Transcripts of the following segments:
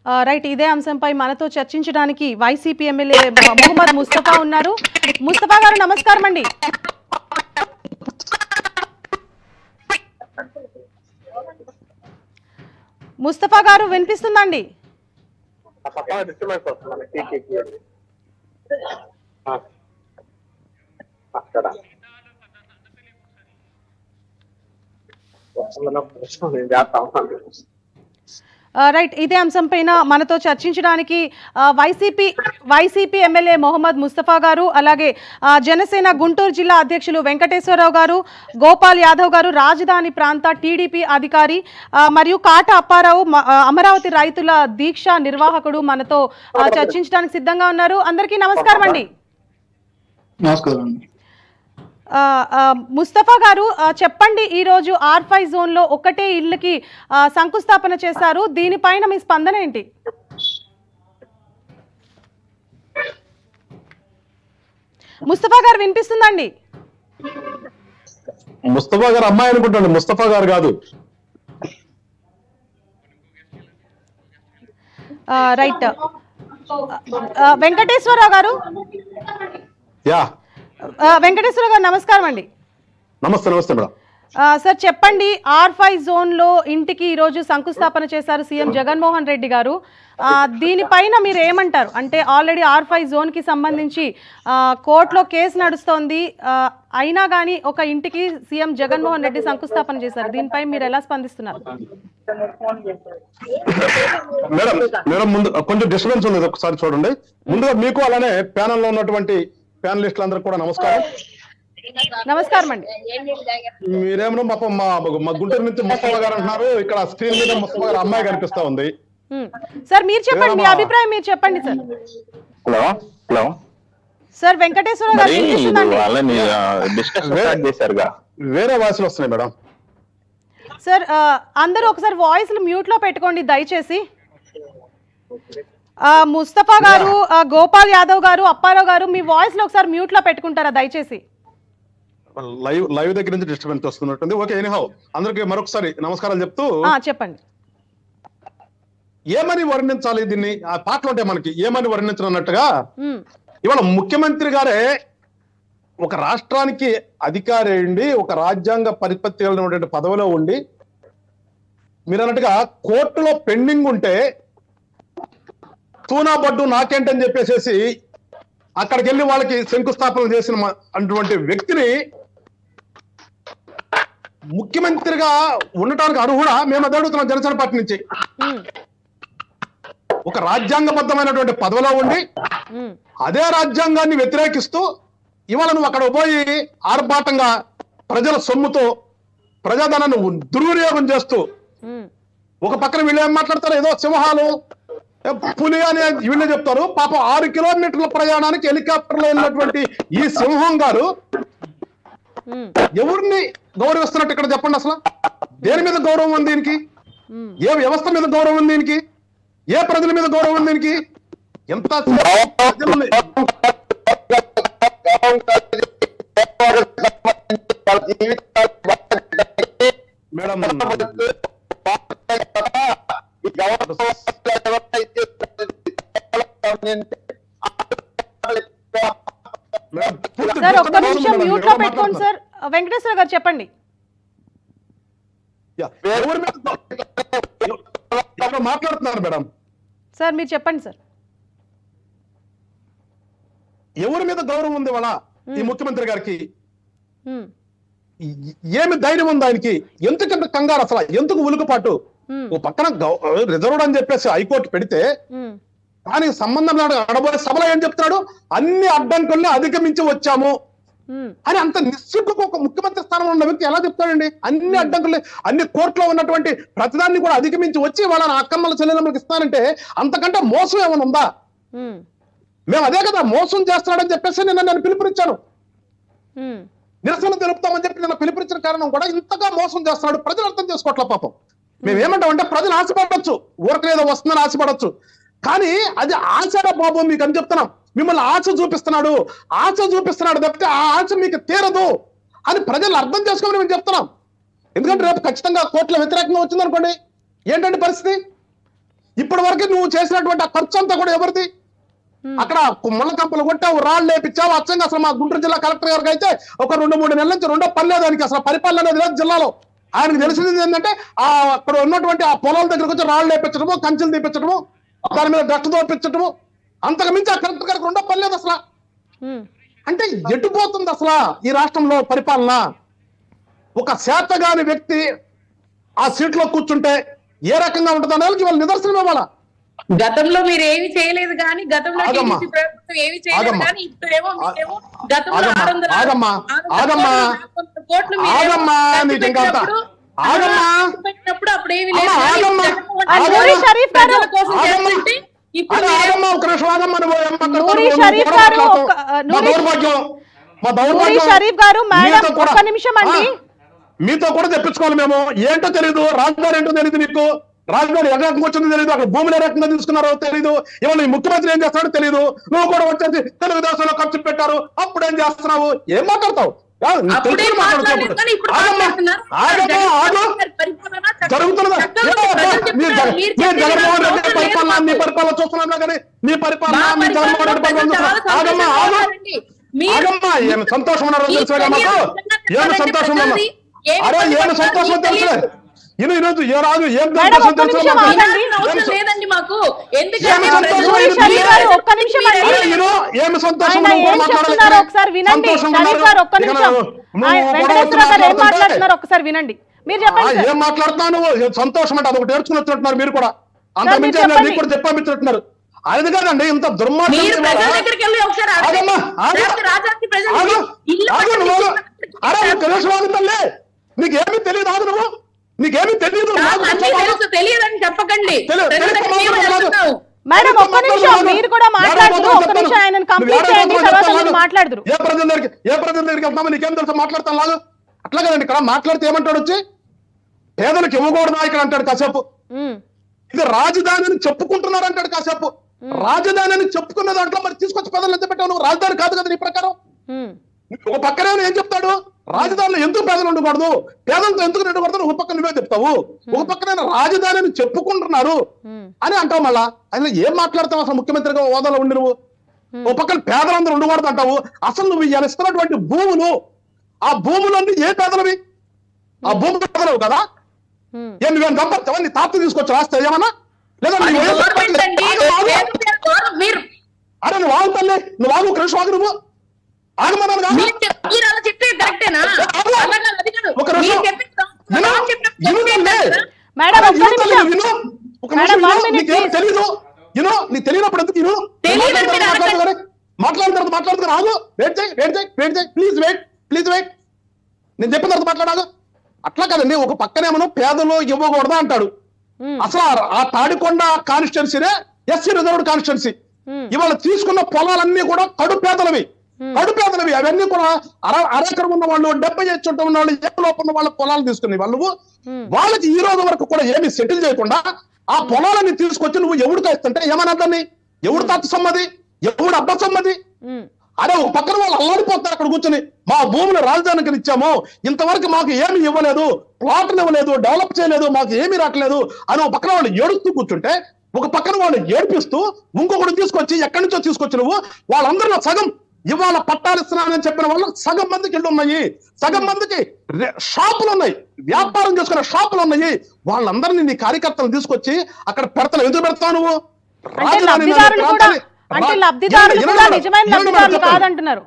ఆ, రైట్ ఇదే అంశంపై మనతో చర్చించడానికి వైసీపీ ఎమ్మెల్యే మొహమ్మద్ ముస్తఫా ఉన్నారు ముస్తఫా గారు నమస్కారం అండి ముస్తఫా గారు వినిపిస్తుందండి ఆ పక్కన డిస్టర్బెన్స్ వస్తుంది టీటీకి అక్కడ వస్తుందన్న నేను చేస్తా ఉన్నాను ఆ, రైట్ ఇదే అంశంపైన మనతో చర్చించడానికి ఆ, వైసీపీ వైసీపీ ఎమ్మెల్యే మొహమ్మద్ ముస్తఫా గారు అలాగే ఆ, జనసేన గుంటూరు జిల్లా అధ్యక్షులు వెంకటేశ్వరరావు గారు గోపాల్ యాదవ్ గారు రాజధాని ప్రాంత టీడీపీ అధికారి ఆ, మరియు కాట అప్పారావు మ- ఆ, అమరావతి రైతుల దీక్ష నిర్వాహకుడు మనతో ఆ, చర్చించడానికి సిద్ధంగా ఉన్నారు అందరికీ నమస్కారం అండి నమస్కారం అండి ఆ, ఆ, ముస్తఫా గారు ఆ, చెప్పండి ఈ రోజు ఆర్ ఫైవ్ జోన్లో ఒకటే ఇళ్ళకి ఆ, శంకుస్థాపన చేశారు దీనిపైన మీ స్పందన ఏంటి ముస్తఫా గారు వినిపిస్తుందండి ముస్తఫా గారు అమ్మాయి అనుకుంటాండి ముస్తఫా గారు కాదు ఆ, రైట్ ఆ, వెంకటేశ్వరరావు గారు యా ఆ, వెంకటేశ్వరరావు గారు నమస్కారం అండి నమస్తే నమస్తే మేడం ఆ, సార్ చెప్పండి ఆర్ ఫైవ్ జోన్లో ఇంటికి ఈరోజు శంకుస్థాపన చేశారు సీఎం జగన్మోహన్ రెడ్డి గారు ఆ, దీనిపైన మీరు ఏమంటారు అంటే ఆల్రెడీ ఆర్ ఫైవ్ జోన్కి సంబంధించి ఆ, కోర్టులో కేసు నడుస్తోంది ఆ, అయినా కానీ ఒక ఇంటికి సీఎం జగన్మోహన్ రెడ్డి శంకుస్థాపన చేశారు దీనిపై మీరు ఎలా స్పందిస్తున్నారు మేడం మేడం ముందు కొంచెం డిస్టర్బెన్స్ ఉంది ఒకసారి చూడండి ముందుగా మీకు అలానే ప్యానల్ లో ఉన్నటువంటి ప్యానలిస్టులందరికీ కూడా నమస్కారం నమస్కారం అండి మీరేమో మా మా మా గుంటూరు నుంచి ముస్తఫా గారు అంటున్నారు ఇక్కడ స్క్రీన్ మీద ముస్తఫా గారు అమ్మాయి కనిపిస్తా ఉంది ఉమ్. సార్ మీరు చెప్పండి మీ ఏమమ్మా? అభిప్రాయం మీరు చెప్పండి sir hello hello sir Venkateswara Rao గారు మరి వినిపిస్తుందండి వాళ్ళని డిస్కషన్ స్టార్ట్ చేశారుగా వేరే వాయిస్లు వస్తున్నాయి మేడం సార్ ఆ, అందరూ ఒకసారి వాయిస్లు మ్యూట్లో పెట్టుకోండి దయచేసి ఆ, ముస్తఫా గారు ఆ, గోపాల్ యాదవ్ గారు అప్పారావు గారు మీ వాయిస్లో ఒకసారి మ్యూట్లో పెట్టుకుంటారా దయచేసి లైవ్ లైవ్ దగ్గర నుంచి డిస్టర్బెన్స్ వస్తున్నట్టుంది ఓకే ఎనీహౌ అందరికి మరొకసారి నమస్కారాలు చెప్తూ ఆ, చెప్పండి ఏమని వర్ణించాలి దీన్ని ఆ పాటలు ఉంటాయి మనకి ఏమని వర్ణించనున్నట్టుగా ఉమ్, ఇవాళ ముఖ్యమంత్రి గారే ఒక రాష్ట్రానికి అధికారి అయ్యండి ఒక రాజ్యాంగ పరిపత్తి కలిగినటువంటి పదవిలో ఉండి మీరు అన్నట్టుగా కోర్టులో పెండింగ్ ఉంటే తూనా బడ్డు నాకేంటని చెప్పేసేసి అక్కడికి వెళ్ళి వాళ్ళకి శంకుస్థాపన చేసిన మ- అటువంటి వ్యక్తిని ముఖ్యమంత్రిగా ఉండటానికి అర్హుడా మేము అది అడుగుతున్నాం జనసేన పార్టీ నుంచి ఉమ్, ఒక రాజ్యాంగబద్ధమైనటువంటి పదవిలో ఉండి ఉమ్, అదే రాజ్యాంగాన్ని వ్యతిరేకిస్తూ ఇవాళ నువ్వు అక్కడ పోయి ఆర్భాటంగా ప్రజల సొమ్ముతో ప్రజాధనాన్ని దుర్వినియోగం చేస్తూ ఉమ్, ఒక పక్కన వీళ్ళు ఏం మాట్లాడతారు ఏదో సింహాలు ఏ పులి అని వీళ్ళే చెప్తారు పాపం ఆరు కిలోమీటర్ల ప్రయాణానికి హెలికాప్టర్ లో వెళ్ళినటువంటి ఈ సింహం గారు ఉమ్, ఎవరిని గౌరవిస్తున్నట్టు ఇక్కడ చెప్పండి అసలు దేని మీద గౌరవం ఉంది దీనికి ఉమ్. ఏ వ్యవస్థ మీద గౌరవం ఉంది దీనికి ఏ ప్రజల మీద గౌరవం ఉంది దీనికి ఎంత ప్రజల్ని మేడం మేడం, పూర్తి సార్ ఒక్క డిస్టర్బెన్స్ నిమిషం ఉంది మేడం. మ్యూట్లో ఎవరో పెట్టుకోండి మాట్లాడుతున్నారు. సార్ వెంకటేశ్వర గారు చెప్పండి యా, ఎవరి మీద ఇక్కడ మాట్లాడుతున్నారు మేడం సార్ మీరు చెప్పండి సార్ ఎవరి మీద గౌరవం ఉంది వాళ్ళ ఈ ముఖ్యమంత్రి గారికి ఉమ్, ఈ- ఏమి ధైర్యం ఉంది ఆయనకి ఎందుకంత కంగారు అసలు ఎందుకు ఉలుకుపాటు ఉమ్, ఓ పక్కన గౌ- రిజర్వ్డ్ అని చెప్పేసి హైకోర్టు పెడితే ఉమ్, దానికి సంబంధం లేని అడబోయే సభలో ఏం చెప్తున్నాడు అన్ని అడ్డంకుల్ని అధిగమించి వచ్చాము ఉమ్, అని అంత నిశ్చితకు ఒక ముఖ్యమంత్రి స్థానంలో ఉన్న వ్యక్తి ఎలా చెప్తాడండి అన్ని అడ్డంకులు అన్ని కోర్టులో ఉన్నటువంటి ప్రతిదాన్ని కూడా అధిగమించి వచ్చి వాళ్ళని అక్కమ్మల చెల్లెమ్మలకు ఇస్తానంటే అంతకంటే మోసం ఏమైనా ఉందా ఉమ్, మేము అదే కదా మోసం చేస్తున్నాడని చెప్పేసి నిన్న నేను పిలుపునిచ్చాను ఉమ్, నిరసన తెలుపుతామని చెప్పి నిన్న పిలుపునిచ్చిన కారణం కూడా ఇంతగా మోసం చేస్తున్నాడు ప్రజలు అర్థం చేసుకోవట్లే పాపం మేము ఏమంటామంటే ప్రజలు ఆశపడవచ్చు ఊరకలేదో వస్తుందని ఆశపడవచ్చు కానీ అది ఆశరా బాబు మీకు అని చెప్తున్నాం మిమ్మల్ని ఆశ చూపిస్తున్నాడు ఆశ చూపిస్తున్నాడు తప్పితే ఆ ఆశ మీకు తీరదు అని ప్రజలు అర్థం చేసుకోమని మేము చెప్తున్నాం ఎందుకంటే రేపు ఖచ్చితంగా కోర్టులో వ్యతిరేకంగా వచ్చింది అనుకోండి ఏంటంటే పరిస్థితి ఇప్పటి వరకు నువ్వు చేసినటువంటి ఆ ఖర్చు అంతా కూడా ఎవరిది అక్కడ ముళ్ళ కంపలు కొట్టావు రాళ్ళు లేపించావు అచ్చంగా అసలు మా గుంటూరు జిల్లా కలెక్టర్ గారికి అయితే ఒక రెండు మూడు నెలల నుంచి రెండో పని లేదు ఆయనకి అసలు పరిపాలన అనేది లేదు జిల్లాలో ఆయనకు తెలిసింది ఏంటంటే ఆ అక్కడ ఉన్నటువంటి ఆ పొలాల దగ్గరకు వచ్చి రాళ్ళు లేపించడము కంచెలు తీపించడము దాని మీద డస్ట్ తోపించడము అంతకు మించి ఆ కలెక్టర్ గారికి రెండో పని లేదు అసలు ఉమ్, అంటే ఎటుపోతుంది అసలు ఈ రాష్ట్రంలో పరిపాలన ఒక శాతగాని వ్యక్తి ఆ సీట్లో కూర్చుంటే ఏ రకంగా ఉంటుంది అనేది వాళ్ళ నిదర్శనం ఇవ్వాలా గతంలో మీరు ఏమి చేయలేదు కానీ గతంలో ఆగమ్మా. టీడీపీ ప్రభుత్వం ఏమి చేయలేదు ఆగమ్మా. కానీ ఇప్పుడేమో మీరేమో గతంలో ఆగమ్మా. ఆరు వందల ఆగమ్మా. ఆరు వందల ఆగమ్మా. కోట్లు, కోట్లు మీరేమో ఆగమ్మా. ఖర్చు నీకు ఇంకా అంత. పెట్టినప్పుడు, ఆగమ్మా. ఖర్చు పెట్టినప్పుడు అప్పుడు ఏమీ లేదు అమ్మా, కానీ ఆగమ్మా. జగన్మోహన్ ఆ, రెడ్డి నూరి గారు షరీఫ్ గారు. ప్రజల కోసం ఆగమ్మా. చేస్తుంటే ఇప్పుడు అరే మీరేమో ఆగమ్మా ఒక నిమిషం ఆగమ్మా నువ్వు ఏం మాట్లాడతావు? నూరి నువ్వు షరీఫ్ కూడా గారు మాట్లాడతావు. ఒక- ఆ, మా నూరి- దౌర్భాగ్యం మా నూరి దౌర్భాగ్యం షరీఫ్ గారు మేడం మీతో కూడా- ఒక్క నిమిషం అండి ఆ, మీతో కూడా తెప్పించుకోవాలి మేము ఏంటో తెలియదు రాజధాని ఏంటో తెలియదు నీకు రాజధాని ఏ రకంగా వచ్చిందో తెలియదు అక్కడ భూములు ఏ రకంగా తీసుకున్నారో తెలియదు ఇవాళ ఈ ముఖ్యమంత్రి ఏం చేస్తాడో తెలియదు నువ్వు కూడా వచ్చేసి తెలుగుదేశంలో ఖర్చు పెట్టారు అప్పుడు ఏం చేస్తున్నావు ఏం మాట్లాడతావు ఆ, నీకు అప్పుడే తెలిసిన మాట్లాడు మాట్లాడలేదు కానీ ఇప్పుడు ఆగమ్మా మాట్లాడుతున్నారు. ఆగమ్మా ఆగు జగన్మోహన్ పరిపాలన చక్కగా- జరుగుతున్నదా చక్కగా ఏమో అబ్బా, ప్రజలు మీరు చెప్తున్నారు. జగన్- మీరు మీరు చెప్పేది జగన్మోహన్ రెడ్డి అవసరం లేదు పరిపాలన నీ మాకు. పరిపాలన చూస్తున్నాం కానీ నీ పరిపాలన మా మీ జగన్మోహన్ పరిపాలన రెడ్డి పరిపాలన ప్రజలు చాలా చూస్తున్నాం. ఆగమ్మా ఆగు సంతోషంగా మీరు- ఆగమ్మా ఏమి సంతోషం ఉన్నారో ఈ తెలుసుగా మాకు తెలియదు. ఏమి సంతోషం ఉన్నా ప్రజలది ఏమి అరే ఏమి పరిపాలన సంతోషం మీకు తెలుసులే తెలియదు. ఇను ఈరోజు ఏ రాజు ఏం మేడం, సంతోషం ఒక్క తెలుసులే నిమిషం మాకు. ఆగండి. వినాల్సిన అవసరం ఏమి లేదండి మాకు ఏమి ఎందుకంటే సంతోషం ప్రజలు అయింది? షరీఫ్ గారు ఒక్క నిమిషం అండి. అరే ఇను ఏమి సంతోషం ఆయన నువ్వు కూడా ఏం మాట్లాడాలి. చెప్తున్నారో ఒకసారి వినండి సంతోషం షరీఫ్ ఉన్నారు. గారు ఒక్క ఇక నిమిషం నువ్వు- నువ్వు ఆయన కూడా వెంకటేశ్వర గారు ఏం మాట్లాడుతుంటే- మాట్లాడుతున్నారు ఒకసారి వినండి మీరు ఆ, చెప్పండి సార్. ఏం మాట్లాడుతున్నావు నువ్వు ఏ సంతోషం అంటే అదొకటి నేర్చుకుని వచ్చినట్టున్నారు మీరు కూడా అంత సార్, మీరు మించి చెప్పండి. మీకు కూడా చెప్పామిస్తున్నారు అది కాదండి ఇంత దుర్మార్గం మీరు ఇవాళ. ప్రజల దగ్గరికి వెళ్ళి ఒకసారి అడగండి. ఆగమ్మా, ఆగు. లేకపోతే రాజాకి ప్రజలు ఆగు. ఇల్లు ఆగు పక్కన నువ్వు ఆగు. ఇచ్చి- అరే ఒక్క నిమిషం ఆగు తల్లి నీకేమీ తెలియదు ఆగు నువ్వు నీకేమీ తెలియదు నాకు నాకు అన్నీ చెప్పాలి. తెలుసు తెలియదని చెప్పకండి తెలియదు. ప్రజల తెలియదు. దగ్గరికి మేము మాట్లాడు. వెళ్తున్నాం. మేడం ఒక్క మాట్లాడు. నిమిషం మాట్లాడు. మీరు కూడా మాట్లాడుతూ మాట్లాడు. ఒక్క నిమిషం ఆయనను నువ్వు కంప్లీట్ ఏడ చేయండి మాట్లాడు. తర్వాత చెప్తాను మీరు లాగు. మాట్లాడదురు ఏ ప్రజల దగ్గరికి ఏ ప్రజల దగ్గరికి వెళ్తామో నీకేం తెలుసు మాట్లాడతాను లాగు అట్లా కదండి ఇక్కడ మాట్లాడితే ఏమంటాడు వచ్చి పేదలకు ఇవ్వకూడదా ఇక్కడ అంటాడు కాసేపు ఉమ్, ఇది రాజధాని అని చెప్పుకుంటున్నారు అంటాడు కాసేపు రాజధాని అని చెప్పుకున్న దాంట్లో మరి తీసుకొచ్చి పేదలు ఎంత పెట్టావు నువ్వు రాజధాని కాదు కదా నీ ప్రకారం ఉమ్, ఒక పక్కనే ఏం చెప్తాడు రాజధానిలో ఎందుకు పేదలు ఉండకూడదు పేదలతో ఎందుకు ఉండకూడదు ఒక పక్క నువ్వే చెప్తావు ఒక పక్కన రాజధాని అని చెప్పుకుంటున్నారు ఉమ్, అని అంటావు మళ్ళా ఆయన ఏం మాట్లాడతావు అసలు ముఖ్యమంత్రిగా హోదాలో ఉండి నువ్వు ఓ పక్కన పేదలందరూ ఉండకూడదు అంటావు అసలు నువ్వు ఇవాళ ఇస్తున్నటువంటి భూములు ఆ భూములన్నీ ఏ పేదలవి ఆ భూములు పేదలవు కదా ఉమ్. ఏం నువ్వేం సంపత్తావా నీ తాత తీసుకొచ్చి రాస్తే ఏమన్నా లేదా అది నువ్వు ఏం గవర్నమెంట్ అండి ఆగు, ఆగు. పేరు పేరు గవర్న- మీరు అరే నువ్వు ఆగు తల్లి నువ్వు ఆగు ఒక నిమిషం ఆగు నువ్వు ఆగమన్నాను కాదు మీరు చెప్- మీరు అలా చెప్పేది కరెక్టేనా ఆగు. అలా కాదు, అది కాదు. ఒక నిమిషం. మీరు చెప్పేది తప్పు. విను. నేను చెప్పినప్పుడు విను చెప్పేది తల్లి. కరెక్టా? మేడం అరే ఒక్క విను తల్లి, నిమిషం విను. ఒక మేడం, నిమిషం one విను. minute, నీకేం please. తెలీదు యూనో నీకు తెలియనప్పుడు ఎందుకు ఇను తెలియదు మాట్లాడిన మీరు తర్వాత అడగండి. మాట్లాడదు మాట్లాడిన తర్వాత మాట్లాడుతున్నా ఆగు వెయిట్ చేయి వెయిట్ చేయి వెయిట్ చేయి ప్లీజ్ వెయిట్ ప్లీజ్ వెయిట్ నేను చెప్పిన తర్వాత మాట్లాడాగు అట్లా కదండి ఒక పక్కనేమో పేదలు ఇవ్వకూడదా అంటాడు ఉమ్, అసలు ఆ- ఆ తాడికొండ కాన్స్టిట్యున్సీనే ఎస్సీ రిజర్వ్డ్ కాన్స్టిట్యున్సీ ఉమ్, ఇవాళ తీసుకున్న పొలాలన్నీ కూడా కడు పేదలవి Hmm. కడు పేదలవి అవన్నీ కూడా అర అరెకరం ఉన్న వాళ్ళు డెబ్బై ఐదు చుట్టూ ఉన్న వాళ్ళు ఏ లోపల ఉన్న వాళ్ళ పొలాలు తీసుకునే వాళ్ళు Hmm. వాళ్ళకి ఈ రోజు వరకు కూడా ఏమి సెటిల్ చేయకుండా ఆ పొలాలన్నీ తీసుకొచ్చి నువ్వు ఎవడికి ఇస్తుంటే ఏమన్నా దాన్ని ఎవడు తాత సమ్మది ఎవడు అబ్బ సమ్మది ఉమ్, అరే ఒక పక్కన వాళ్ళు అల్లాడిపోతారు అక్కడ కూర్చొని మా భూములు రాజధానికి ఇచ్చాము ఇంతవరకు మాకు ఏమి ఇవ్వలేదు ప్లాట్లు ఇవ్వలేదు డెవలప్ చేయలేదు మాకు ఏమీ రావట్లేదు అని ఒక పక్కన వాళ్ళు ఏడుస్తూ కూర్చుంటే ఒక పక్కన వాళ్ళు ఏడిపిస్తూ ఇంకొకటి తీసుకొచ్చి ఎక్కడి నుంచో తీసుకొచ్చి నువ్వు వాళ్ళందరిలో సగం ఇవాళ పట్టాలు ఇస్తున్నానని చెప్పిన వాళ్ళు సగం మందికి ఇళ్ళు ఉన్నాయి సగం మందికి రె- షాపులు ఉన్నాయి వ్యాపారం చేసుకునే షాపులు ఉన్నాయి వాళ్ళందరినీ నీ కార్యకర్తలు తీసుకొచ్చి అక్కడ పెడతాను ఎందుకు పెడతావు నువ్వు అంటే రాజధాని అనే లబ్ధిదారులు కూడా ప్రాంతాన్ని- అంటే రా- లబ్ధిదారులు ఇరవై- కూడా ఇరవై నిజమైన ఇరవై లబ్ధిదారులు చెప్పండి. కాదంటున్నారు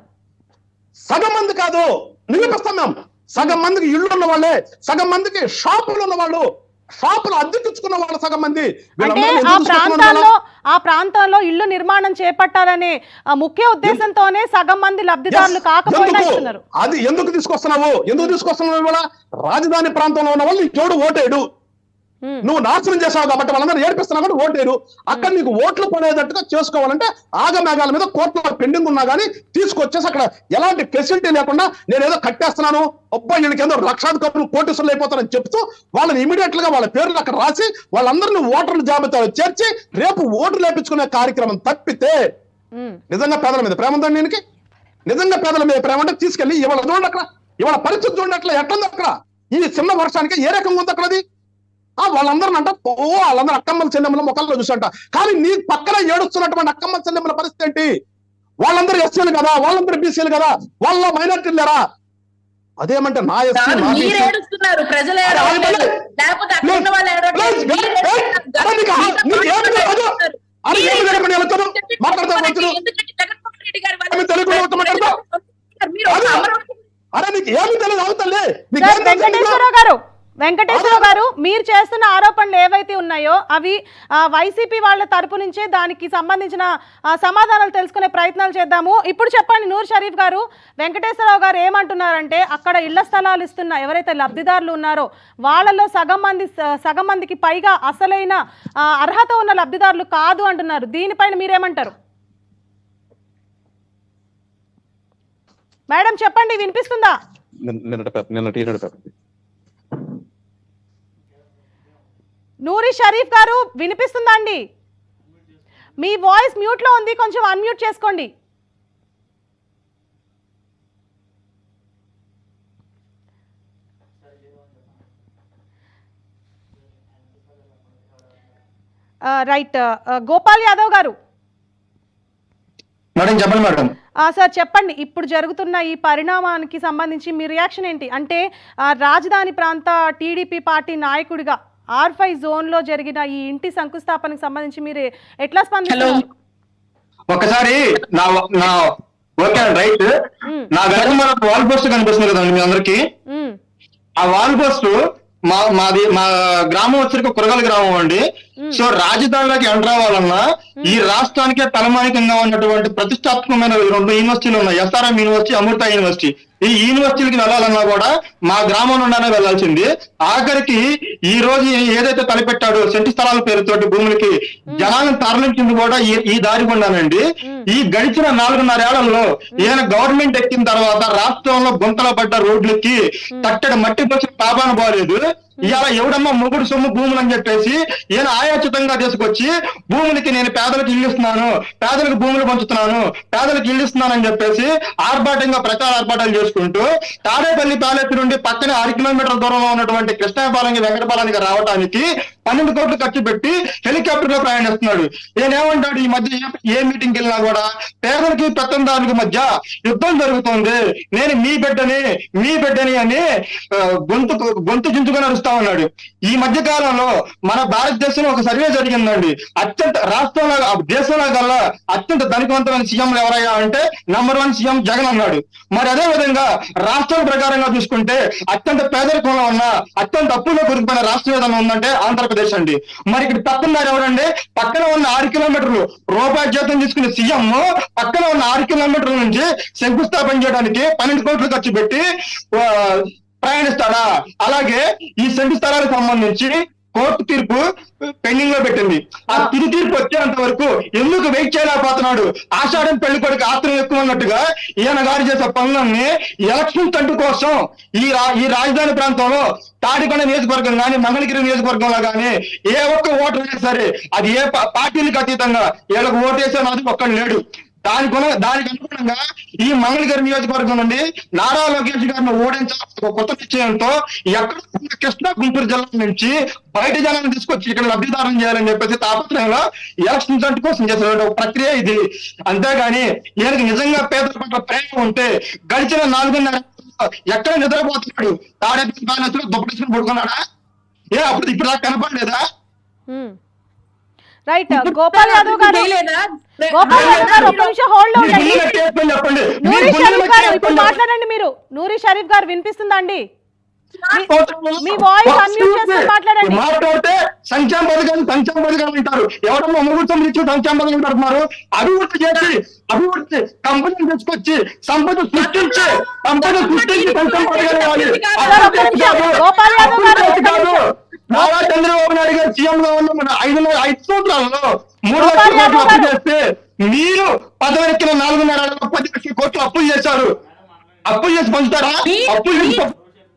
సగం మంది కాదు నిరూపిస్తాం మేము సగం మందికి ఇళ్ళు ఉన్న వాళ్ళే సగం మందికి షాపులు ఉన్న వాళ్ళు షాపులు అద్దెకించుకున్న వాళ్ళు సగం మంది అంటే వీళ్ళందరినీ ఆ ఎందుకు తీసుకొస్తున్నాం ప్రాంతాల్లో ఇవాళ? ఆ ప్రాంతాల్లో ఇల్లు నిర్మాణం చేపట్టాలనే ఆ ముఖ్య ఉద్దేశంతోనే సగం మంది లబ్ధిదారులు Yes. కాకపోయినా ఎందుకు? ఇస్తున్నారు అది ఎందుకు తీసుకొస్తున్నావు ఎందుకు తీసుకొస్తున్నావు ఇవాళ రాజధాని ప్రాంతంలో ఉన్న వాళ్ళు ఎవడు ఓటేడు ఉమ్, నువ్వు నాశనం చేసావు కాబట్టి వాళ్ళందరూ ఏడిపిస్తున్నావు కాబట్టి ఓటేరు అక్కడ నీకు ఓట్లు పడేటట్టుగా చేసుకోవాలంటే ఆగమేఘాల మీద కోట్ల పెండింగ్ ఉన్నా కానీ తీసుకొచ్చేసి అక్కడ ఎలాంటి ఫెసిలిటీ లేకుండా నేను ఏదో కట్టేస్తున్నాను అబ్బాయి వీళ్ళకి ఏదో లక్షాధికారులు కోటీసులు అయిపోతారని చెప్తూ వాళ్ళని ఇమీడియట్ గా వాళ్ళ పేర్లు అక్కడ రాసి వాళ్ళందరినీ ఓటర్ల జాబితాలో చేర్చి రేపు ఓటు లేపించుకునే కార్యక్రమం తప్పితే ఉమ్, నిజంగా పేదల మీద ప్రేమ ఉందండి దీనికి నిజంగా పేదల మీద ప్రేమ అంటే తీసుకెళ్లి ఇవాళ చూడండి అక్కడ ఇవాళ పరిస్థితి చూడండి అట్లా ఎట్లుంది అక్కడ ఈ చిన్న వర్షానికి ఏ రకంగా ఉంది అక్కడ అది ఆ వాళ్ళందరిని అంట ఓ వాళ్ళందరూ అక్కమ్మల చెల్లెమ్మల ముఖాల్లో చూసంట కానీ నీ పక్కన ఏడుస్తున్నటువంటి అక్కమ్మల చెల్లెమ్మల పరిస్థితి ఏంటి వాళ్ళందరూ ఎస్సీలు కదా వాళ్ళందరూ బీసీలు కదా వాళ్ళ మైనార్టీలు లేరా అదేమంటే నా ఎస్సీ కాదు, నా మీరు బీసీ ఏడుస్తున్నారు ప్రజలు అరే, ఏడవట్లేదు. అరే, లేకపోతే అక్కడ ఉన్న వాళ్ళు ఏడవట్లేదు. లేదు, మీరు లేదు, ఏడుస్తున్నారు. అరే, నీకు ఆ- మీతో నీకు ఏమి పాటు తెలియదు? ఏడుస్తున్నారు. అరే, మీరు ఏమి తెలియదు? నేను వెళ్తాను. ఎందుకంటే మాట్లాడతాను, జగన్మోహన్ వచ్చును. ఎందుకంటే జగన్మోహన్ రెడ్డి గారి వల్ల ఏమి తెలుగులో వచ్చి మాట్లాడతావు? మీరు ఒక అదే. అమరావతి అరే నీకు ఏమి తెలియదు అవుతలే సార్ వెంకటేశ్వరరావు గారు వెంకటేశ్వరరావు గారు మీరు చేస్తున్న ఆరోపణలు ఏవైతే ఉన్నాయో అవి ఆ, వైసీపీ వాళ్ళ తరపు నుంచే దానికి సంబంధించిన ఆ, సమాధానాలు తెలుసుకునే ప్రయత్నాలు చేద్దాము ఇప్పుడు చెప్పండి నూర్ షరీఫ్ గారు వెంకటేశ్వరరావు గారు ఏమంటున్నారంటే అక్కడ ఇళ్ల స్థలాలు ఇస్తున్న ఎవరైతే లబ్ధిదారులు ఉన్నారో వాళ్ళలో సగం మంది సగం మందికి పైగా అసలైన ఆ, అర్హత ఉన్న లబ్ధిదారులు కాదు అంటున్నారు దీనిపైన మీరేమంటారు మేడం చెప్పండి వినిపిస్తుందా నిన్నటి పేపర్ నిన్నటి ఈనాడు పేపర్ నూరి షరీఫ్ గారు వినిపిస్తుందా అండి మీ వాయిస్ మ్యూట్లో ఉంది కొంచెం అన్మ్యూట్ చేసుకోండి ఆ, రైట్ ఆ, గోపాల్ యాదవ్ గారు మేడం చెప్పండి మేడం ఆ, సార్ చెప్పండి ఇప్పుడు జరుగుతున్న ఈ పరిణామానికి సంబంధించి మీ రియాక్షన్ ఏంటి అంటే ఆ, రాజధాని ప్రాంత టీడీపీ పార్టీ నాయకుడిగా ఆర్ ఫైవ్ జోన్లో జరిగిన ఈ ఇంటి శంకుస్థాపనకు సంబంధించి మీరు ఎట్లా స్పందిస్తున్నారు ఒకసారి నా నా ఓకే రైట్ మ్మ్. నా వెనక మన వాల్ పోస్ట్ కనిపిస్తుంది కదండి మీ అందరికి మ్మ్. ఆ వాల్ పోస్ట్ మా మాది మా గ్రామం వచ్చరికి కురగల గ్రామం అండి సో రాజధానిలోకి ఎంటర్ అవ్వాలన్నా ఈ రాష్ట్రానికే తలమానికంగా ఉన్నటువంటి ప్రతిష్టాత్మకమైన రెండు యూనివర్సిటీలు ఉన్నాయి ఎస్ఆర్ఎం యూనివర్సిటీ అమృత యూనివర్సిటీ ఈ యూనివర్సిటీలకి వెళ్ళాలన్నా కూడా మా గ్రామం నుండానే వెళ్ళాల్సింది ఆఖరికి ఈ రోజు ఏదైతే తలపెట్టాడో సెంటి స్థలాల పేరుతోటి భూములకి జనాలను తరలించింది కూడా ఈ ఈ దారి గుండానండి ఈ గడిచిన నాలుగున్నరేళ్లలో ఈయన గవర్నమెంట్ ఎక్కిన తర్వాత రాష్ట్రంలో గుంతల పడ్డ రోడ్లకి తట్టడి మట్టి పోసిన పాపాన పోలేదు ఇవాళ ఎవడమ్మా మొగుడు సొమ్ము భూములు అని చెప్పేసి ఈయన ఆయాచితంగా తీసుకొచ్చి భూములకి నేను పేదలకు ఇల్లు ఇస్తున్నాను పేదలకు భూములు పంచుతున్నాను పేదలకు ఇల్లు ఇస్తున్నాను అని చెప్పేసి ఆర్భాటంగా ప్రచార ఆర్భాటాలు చేసుకుంటూ తాడేపల్లి ప్యాలెస్ నుండి పక్కనే ఆరు కిలోమీటర్ల దూరంలో ఉన్నటువంటి కృష్ణాపాలెంకి వెంకటపాలెంకి రావడానికి పన్నెండు కోట్లు ఖర్చు పెట్టి హెలికాప్టర్ లో ప్రయాణిస్తున్నాడు ఈయన ఏమంటాడు ఈ మధ్య ఏ- ఏ మీటింగ్ వెళ్ళినా కూడా పేదలకి పెత్తందారులకి మధ్య యుద్ధం జరుగుతోంది నేను మీ బిడ్డని మీ బిడ్డని అని ఆ, గొంతు గొంతు చించుకొని అరుస్తా ఉన్నాడు ఈ మధ్య కాలంలో మన భారతదేశంలో ఒక సర్వే జరిగిందండి అత్యంత రాష్ట్రంలో దేశంలో గల అత్యంత ధనికవంతమైన సీఎంలు ఎవరయ్యా అంటే నంబర్ వన్ సీఎం జగన్ అన్నాడు మరి అదే విధంగా రాష్ట్రం ప్రకారంగా చూసుకుంటే అత్యంత పేదరికంలో ఉన్న అత్యంత అప్పులో కూరుకుపోయిన రాష్ట్రం ఏదైనా ఉందంటే ఆంధ్రప్రదేశ్ అండి మరి ఇక్కడ తప్పున్నారు ఎవరండి పక్కన ఉన్న ఆరు కిలోమీటర్లు రూపాయి జీతం తీసుకునే సీఎం పక్కన ఉన్న ఆరు కిలోమీటర్ల నుంచి శంకుస్థాపన చేయడానికి పన్నెండు కోట్లు ఖర్చు పెట్టి ఆ, ప్రయాణిస్తాడా అలాగే ఈ సెంటు స్థలాలకు సంబంధించి కోర్టు తీర్పు పెండింగ్ లో పెట్టింది ఆ తిరు తీర్పు వచ్చేంత వరకు ఎందుకు వెయిట్ చేయలేకపోతున్నాడు ఆషాఢం పెళ్లి కొడుకు ఆత్రం ఎక్కువ ఉన్నట్టుగా ఈయన గారు చేసే పనులన్నీ ఎలక్షన్ తంటు కోసం ఈ రా- ఈ రాజధాని ప్రాంతంలో తాడికొండ నియోజకవర్గం కానీ మంగళగిరి నియోజకవర్గంలో కానీ ఏ ఒక్క ఓటర్ అయినా సరే అది ఏ పా- పార్టీలకు అతీతంగా వీళ్ళకి ఓటేసే నాది ఒక్కడు లేడు దానికి ఉన్న- దానికి అనుగుణంగా ఈ మంగళగిరి నియోజకవర్గం నుండి నారా లోకేష్ గారిని ఓడించాల్సిన ఒక కొత్త నిశ్చయంతో ఎక్కడ ఉన్న కృష్ణా గుంటూరు జిల్లా నుంచి బయట జనాన్ని తీసుకొచ్చి ఇక్కడ లబ్ధిదారం చేయాలని చెప్పేసి తాపత్రయంలో ఎలక్షన్ రిజల్ట్ కోసం చేసిన ఒక ప్రక్రియ ఇది అంతేగాని ఈయనకి నిజంగా పేదల పట్ల ప్రేమ ఉంటే గడిచిన నాలుగున్నర ఎక్కడ నిద్రపోతున్నాడు తాడేపల్లి బ్యాలెన్స్ లో దుప్పటించుకుని పడుకున్నాడా ఏ అప్పుడు ఇప్పుడు దాకా కనపడలేదా మ్మ్. రైట్ గోపాల్ యాదవ్ గారు చేయలేదా? గోపాల్ యాదవ్ గారు ఒక్క నిమిషం హోల్డ్ మీరు ఉండండి గుండెలో చేసుకొని చెప్పండి మీరు నూరి గుండెలో షరీఫ్ గారు ఇప్పుడు చేసుకొని మాట్లాడండి మీరు నూరి షరీఫ్ గారు వినిపిస్తుందా అండి సంవత్సరంలో మీ వాయిస్ ఒక unmute చేసుకొని చూస్తే మాట్లాడండి. మాట్లాడితే సంక్షేమ పథకాలు సంక్షేమ పథకాలు అంటారు ఎవరమ్మా ముహూర్తం ఇచ్చి సంక్షేమ పథకాలు అంటున్నారు అభివృద్ధి చేసి అభివృద్ధి కంపెనీలు తీసుకొచ్చి సంపద సృష్టించి సంపద సృష్టించి సంక్షేమ పథకాలు ఇవ్వాలి సార్, ఒక్క నిమిషం. గోపాల్ యాదవ్ గారు, ఒక్క కాదు నారా చంద్రబాబు నాయుడు గారు సీఎం గా ఉన్న మన ఐదు ఐదు సంవత్సరాల్లో మూడు గోపాల్ లక్షల కోట్లు యాదవ్ అప్పు గారు. చేస్తే మీరు పదవెక్కిన నాలుగున్నర పది లక్షల కోట్లు అప్పులు చేశారు అప్పులు చేసి పంచుతారా అప్పులు చేసి పంచు-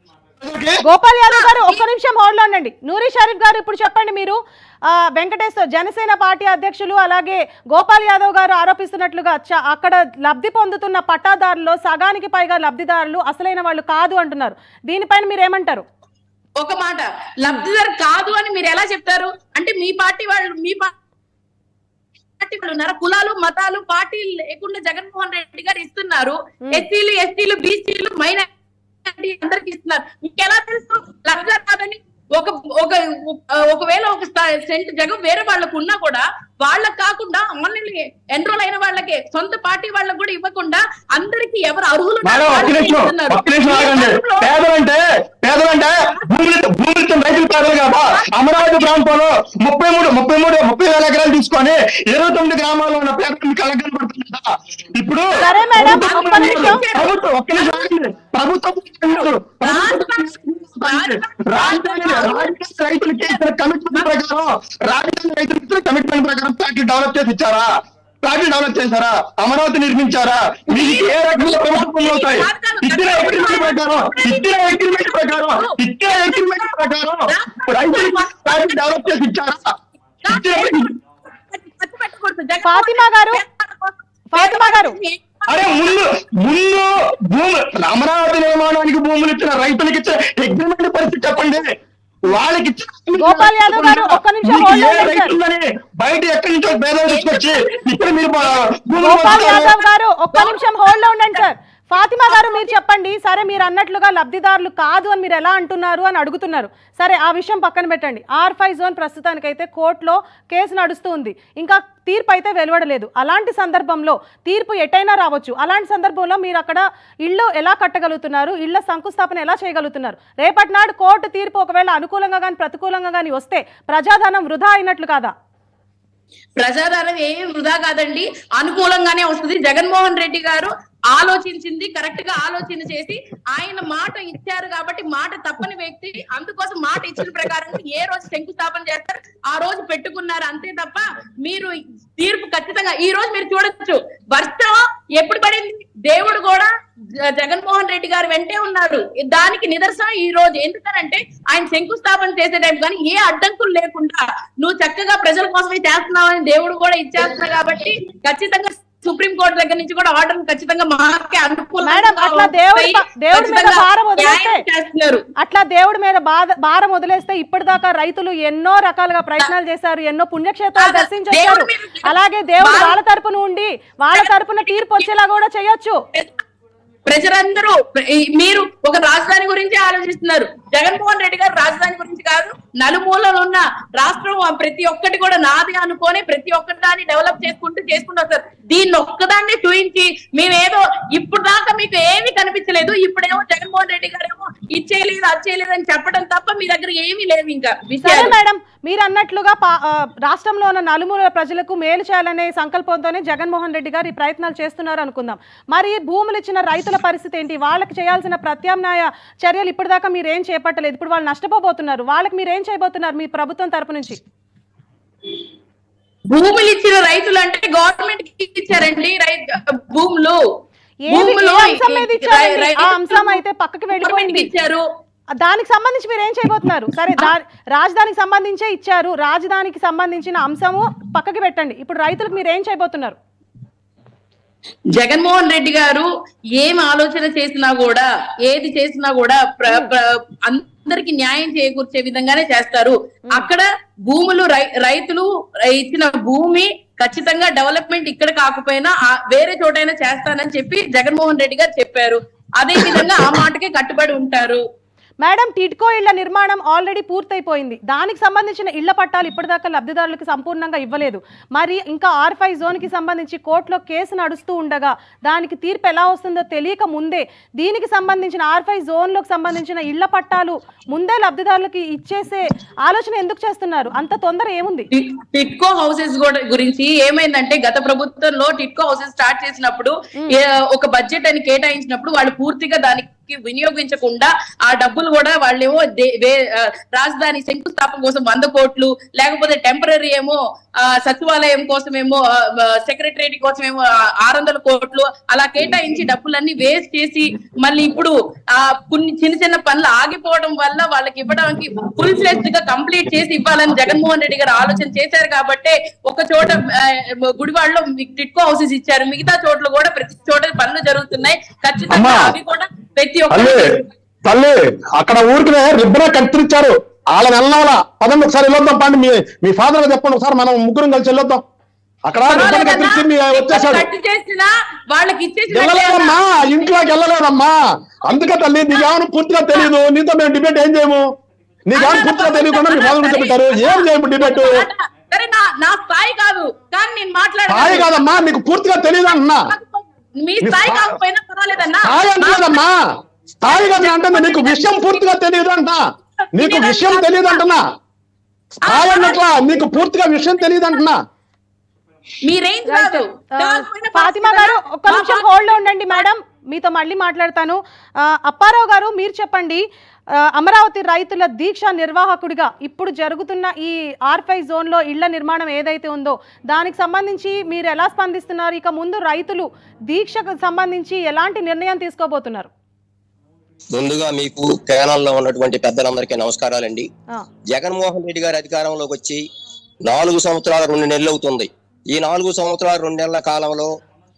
గోపాల్ యాదవ్ గారు ఒక్క నిమిషం హోల్డ్ ఉండండి నూరి షరీఫ్ గారు ఇప్పుడు చెప్పండి మీరు ఆ, వెంకటేశ్వర్ జనసేన పార్టీ అధ్యక్షులు అలాగే గోపాల్ యాదవ్ గారు ఆరోపిస్తున్నట్లుగా చ- అక్కడ లబ్ధి పొందుతున్న పట్టాదారుల్లో సగానికి పైగా లబ్ధిదారులు అసలైన వాళ్ళు కాదు అంటున్నారు దీనిపైన మీరు ఏమంటారు ఒక మాట లబ్ధిదారు కాదు అని మీరు ఎలా చెప్తారు అంటే మీ పార్టీ వాళ్ళు మీ పా- పార్టీ వాళ్ళు ఉన్నారా కులాలు మతాలు పార్టీలు లేకుండా జగన్మోహన్ రెడ్డి గారు ఇస్తున్నారు ఎస్సీలు ఎస్టీలు బీసీలు మైనారిటీ అందరికి ఇస్తున్నారు మీకెలా తెలుసు లబ్ధిదారు కాదని ఒక ఒక ఒకవేళ ఒక స్థా- సెంట్ జగం వేరే వాళ్ళకు ఉన్నా కూడా వాళ్ళకి కాకుండా ఆన్లైన్ ఎన్రోల్ అయిన వాళ్ళకే సొంత పార్టీ వాళ్ళకి కూడా ఇవ్వకుండా అందరికి ఎవరు అర్హులు ఉన్నారో మేడం ఒక్క వాళ్ళకే నిమిషం ఇస్తున్నారు. ఒక్క నిమిషం మీ ఆగండి రాష్ట్రంలో పేదలంటే పేదలంటే భూములు భూములు రైతులు పేదలు కదా అమరావతి ప్రాంతంలో ముప్పై మూడు ముప్పై మూడు ముప్పై వేల ఎకరాలు తీసుకొని ఇరవై తొమ్మిది గ్రామాల్లో ఉన్న పేదలకు కలగని పడుతుంది కదా ఇప్పుడు సరే మేడం, ప్రభుత్వం ఒక్క నిమిషం. ప్రభుత్వం ఒక్క నిమిషం ఆగండి. ప్రభుత్వం ప్రభుత్వం రాజధాని రాజధాని రైతులకి ఇచ్చిన కమిట్మెంట్ ప్రకారం రాజధాని రైతులకి ఇచ్చిన కమిట్మెంట్ ప్రకారం ఫ్యాక్టరీ డెవలప్ చేసి ఇచ్చారా ఫ్యాక్టరీ డెవలప్ చేశారా అమరావతి నిర్మించారా మీకు ఏ రకంగా ప్రభుత్వం అవుతాయి ఇచ్చిన అగ్రిమెంట్ ప్రకారం ఇచ్చిన అగ్రిమెంట్ ప్రకారం ఇచ్చిన అగ్రిమెంట్ ప్రకారం రైతులకి ఫ్యాక్టరీ డెవలప్ చేసి ఇచ్చారా ఇచ్చిన ఖర్చు పెట్టకూడదు. జగన్ ఫాతిమా గారు, ఫాతిమా గారు. అరే ముందు ముందు భూమి అమరావతి నిర్మాణానికి భూములు ఇచ్చిన రైతులకు ఇచ్చిన అగ్రిమెంట్ పరిస్థితి చెప్పండి వాళ్ళకి ఇచ్చిన గోపాల్ యాదవ్ గారు, ఒక్క నిమిషం మీకు hold ఏ on, sir. రైతుందని బయట ఎక్కడి నుంచో పేదలు తీసుకొచ్చి ఇక్కడ మీరు బా- భూములు గోపాల్ పంచుతారు. యాదవ్ గారు ఒక్క నిమిషం హోల్డ్ లో ఉండండి సార్ ఫాతిమా గారు మీరు చెప్పండి సరే మీరు అన్నట్లుగా లబ్ధిదారులు కాదు అని మీరు ఎలా అంటున్నారు అని అడుగుతున్నారు సరే ఆ విషయం పక్కన పెట్టండి ఆర్ ఫైవ్ జోన్ ప్రస్తుతానికైతే కోర్టులో కేసు నడుస్తూ ఉంది ఇంకా తీర్పు అయితే వెలువడలేదు అలాంటి సందర్భంలో తీర్పు ఎటైనా రావచ్చు అలాంటి సందర్భంలో మీరు అక్కడ ఇల్లు ఎలా కట్టగలుగుతున్నారు ఇళ్ల శంకుస్థాపన ఎలా చేయగలుగుతున్నారు రేపటి నాడు కోర్టు తీర్పు ఒకవేళ అనుకూలంగా కానీ ప్రతికూలంగా కానీ వస్తే ప్రజాధనం వృధా అయినట్లు కాదా ప్రజాధారం ఏం వృధా కాదండి అనుకూలంగానే వస్తుంది జగన్మోహన్ రెడ్డి గారు ఆలోచించింది కరెక్ట్ గా ఆలోచన చేసి ఆయన మాట ఇచ్చారు కాబట్టి మాట తప్పని వ్యక్తి అందుకోసం మాట ఇచ్చిన ప్రకారం ఏ రోజు శంకుస్థాపన చేస్తారు ఆ రోజు పెట్టుకున్నారు అంతే తప్ప మీరు తీర్పు ఖచ్చితంగా ఈ రోజు మీరు చూడొచ్చు వర్షం ఎప్పుడు పడింది దేవుడు కూడా జ- జగన్మోహన్ రెడ్డి గారు వెంటే ఉన్నారు దానికి నిదర్శనం ఈ రోజు ఎందుకనంటే ఆయన శంకుస్థాపన చేసే టైం కానీ ఏ అడ్డంకులు లేకుండా నువ్వు చక్కగా ప్రజల కోసమే చేస్తున్నావని దేవుడు కూడా ఇచ్చేస్తున్నా కాబట్టి ఖచ్చితంగా సుప్రీం కోర్టు దగ్గర నుంచి కూడా ఆర్డర్ ఖచ్చితంగా మాకే అనుకూలంగా మేడం, అట్లా దేవుడి ప- దేవుడి మీద ఖచ్చితంగా భారం వదిలేస్తే- న్యాయం చేస్తున్నారు అట్లా దేవుడి మీద బాధ భారం వదిలేస్తే ఇప్పటిదాకా రైతులు ఎన్నో రకాలుగా ప్రయత్నాలు చేశారు ఎన్నో పుణ్యక్షేత్రాలు కాదా, దర్శించారు దేవుడి మీద- అలాగే దేవుడు భారం- వాళ్ళ తరపున ఉండి వాళ్ళ తరపున తీర్పు వచ్చేలా కూడా చేయొచ్చు ప్రజలందరూ ప్ర- ఈ- మీరు ఒక రాజధాని గురించి ఆలోచిస్తున్నారు జగన్మోహన్ రెడ్డి గారు రాజధాని గురించి కాదు నలుమూలలు ఉన్న రాష్ట్రం ఆ ప్రతి ఒక్కటి కూడా నాది అనుకొని ప్రతి ఒక్కటి దాన్ని డెవలప్ చేసుకుంటూ చేసుకుంటూ వస్తారు దీన్ని ఒక్కదాన్ని చూయించి మేమేదో ఇప్పుడు దాకా మీకు ఏమీ కనిపించలేదు ఇప్పుడేమో జగన్మోహన్ రెడ్డి గారు ఏమో ఇచ్చేయలేదు అది చేయలేదు అని చెప్పడం తప్ప మీ దగ్గర ఏమీ లేవు ఇంకా సరే విషయాలు మేడం మీరు అన్నట్లుగా పా- ఆ, రాష్ట్రంలో ఉన్న నలుమూల ప్రజలకు మేలు చేయాలనే సంకల్పంతోనే జగన్మోహన్ రెడ్డి గారు ఈ ప్రయత్నాలు చేస్తున్నారు అనుకుందాం మరి భూములు ఇచ్చిన రైతుల పరిస్థితి ఏంటి వాళ్ళకి చేయాల్సిన ప్రత్యామ్నాయ చర్యలు ఇప్పటిదాకా మీరు ఏం చేపట్టలేదు ఇప్పుడు వాళ్ళు నష్టపోబోతున్నారు వాళ్ళకి మీరు ఏం చేయబోతున్నారు మీ ప్రభుత్వం తరపు నుంచి భూములు ఇచ్చిన రైతులు అంటే గవర్నమెంట్ కి ఇచ్చారండి రై- భూములు ఏది- భూములు ఏ అంశం మీద ఇచ్చారండి? రై- ఆ అంశం అయితే పక్కకి వెళ్ళిపోయింది. గవర్నమెంట్ కి ఇచ్చారు దానికి సంబంధించి మీరు ఏం చేయబోతున్నారు సరే దా రాజధానికి సంబంధించే ఇచ్చారు రాజధానికి సంబంధించిన అంశము పక్కకి పెట్టండి ఇప్పుడు రైతులకు మీరు ఏం చేయబోతున్నారు జగన్మోహన్ రెడ్డి గారు ఏం ఆలోచన చేసినా కూడా ఏది చేసినా కూడా ప్ర- ప్ర- అందరికి న్యాయం చేకూర్చే విధంగానే చేస్తారు అక్కడ భూములు రై- రైతులు ఇచ్చిన భూమి ఖచ్చితంగా డెవలప్మెంట్ ఇక్కడ కాకపోయినా ఆ- వేరే చోటైనా చేస్తానని చెప్పి జగన్మోహన్ రెడ్డి గారు చెప్పారు అదే విధంగా ఆ మాటకే కట్టుబడి ఉంటారు మేడం టిడ్కో ఇళ్ల నిర్మాణం ఆల్రెడీ పూర్తయిపోయింది దానికి సంబంధించిన ఇళ్ల పట్టాలు ఇప్పటిదాకా లబ్ధిదారులకు సంపూర్ణంగా ఇవ్వలేదు మరి ఇంకా ఆర్ ఫైవ్ జోన్కి సంబంధించి కోర్టులో కేసు నడుస్తూ ఉండగా దానికి తీర్పు ఎలా వస్తుందో తెలియక ముందే దీనికి సంబంధించిన ఆర్ ఫైవ్ జోన్లకు సంబంధించిన ఇళ్ల పట్టాలు ముందే లబ్ధిదారులకి ఇచ్చేసే ఆలోచన ఎందుకు చేస్తున్నారు అంత తొందర ఏముంది టి- టిట్కో హౌసెస్ కూడా గురించి ఏమైందంటే గత ప్రభుత్వంలో టిట్కో హౌసెస్ స్టార్ట్ చేసినప్పుడు ఏ- ఒక బడ్జెట్ అని కేటాయించినప్పుడు వాళ్ళు పూర్తిగా దానికి వినియోగించకుండా ఆ డబ్బులు కూడా వాళ్ళేమో దే- వే- ఆ, రాజధాని శంకుస్థాపన కోసం వంద కోట్లు లేకపోతే టెంపరీ ఏమో ఆ, సచివాలయం కోసమేమో సెక్రటరేట్ కోసమేమో ఆరు వందల కోట్లు అలా కేటాయించి డబ్బులన్నీ వేస్ట్ చేసి మళ్ళీ ఇప్పుడు ఆ కొన్ని చిన్న చిన్న పనులు ఆగిపోవడం వల్ల వాళ్ళకి ఇవ్వడానికి ఫుల్ ఫ్లెడ్జ్ గా కంప్లీట్ చేసి ఇవ్వాలని జగన్మోహన్ రెడ్డి గారు ఆలోచన చేశారు కాబట్టి ఒక చోట ఆ, గుడివాడలో మీకు టిట్కో హౌసెస్ ఇచ్చారు మిగతా చోట్ల కూడా ప్రతి చోట పనులు జరుగుతున్నాయి ఖచ్చితంగా అమ్మా. అవి కూడా ప్రతి ఒక్క అల్లే తల్లి అక్కడ ఊరికి రిబ్బనే కత్తిరించారు వాళ్ళని వెళ్ళాల పదండి ఒకసారి వెళ్ళొద్దాం పండి మీ మీ ఫాదర్ చెప్పండి ఒకసారి మనం ముగ్గురం కలిసి వెళ్ళొద్దాం అక్కడ రిబ్బన్ కత్తిరించి మీ వచ్చేసాడు కట్ చేసినా వాళ్ళకి ఇచ్చేసి వెళ్ళలేదమ్మా ఇంట్లోకి వెళ్ళలేదమ్మా అందుకే తల్లి నీకేమైనా పూర్తిగా తెలియదు నీతో మేము డిబేట్ ఏం చేయము నీకేమైనా పూర్తిగా తెలియకుండా మీ ఫాదర్ కూర్చోబెట్టారు ఏం చేయము డిబేట్ సరే నా నా స్థాయి కాదు కానీ నేను స్థాయి మాట్లాడాలి కాదమ్మా నీకు పూర్తిగా తెలియదు అంటున్నా మీ స్థాయి కాకపోయినా పర్వాలేదన్నా స్థాయి అంటలేదమ్మా స్థాయి కదా అంటున్నా నీకు విషయం పూర్తిగా తెలియదు అంటున్నా నీకు విషయం తెలియదు అంటున్నా స్థాయి అన్నట్లా నీకు పూర్తిగా విషయం తెలియదు అంటున్నా మీ రేంజ్ రైట్ కాదు ఆ, కాకపోయినా ఫాతిమా గారు ఒక్క మా నిమిషం పా- హోల్డ్ లో ఉండండి మేడం మీతో మళ్ళీ మాట్లాడతాను ఆ, అప్పారావు గారు మీరు చెప్పండి ఆ, అమరావతి రైతుల దీక్ష నిర్వాహకుడిగా ఇప్పుడు జరుగుతున్న ఈ ఆర్ ఫైవ్ జోన్లో ఇళ్ల నిర్మాణం ఏదైతే ఉందో దానికి సంబంధించి మీరు ఎలా స్పందిస్తున్నారు ఇక ముందు రైతులు దీక్షకు సంబంధించి ఎలాంటి నిర్ణయం తీసుకోబోతున్నారు ముందుగా మీకు కేరళలో ఉన్నటువంటి పెద్దలందరికీ నమస్కారాలండి ఆ, జగన్మోహన్ రెడ్డి గారు అధికారంలోకి వచ్చి నాలుగు సంవత్సరాల రెండు నెలలు అవుతుంది ఈ నాలుగు సంవత్సరాల రెండు నెలల కాలంలో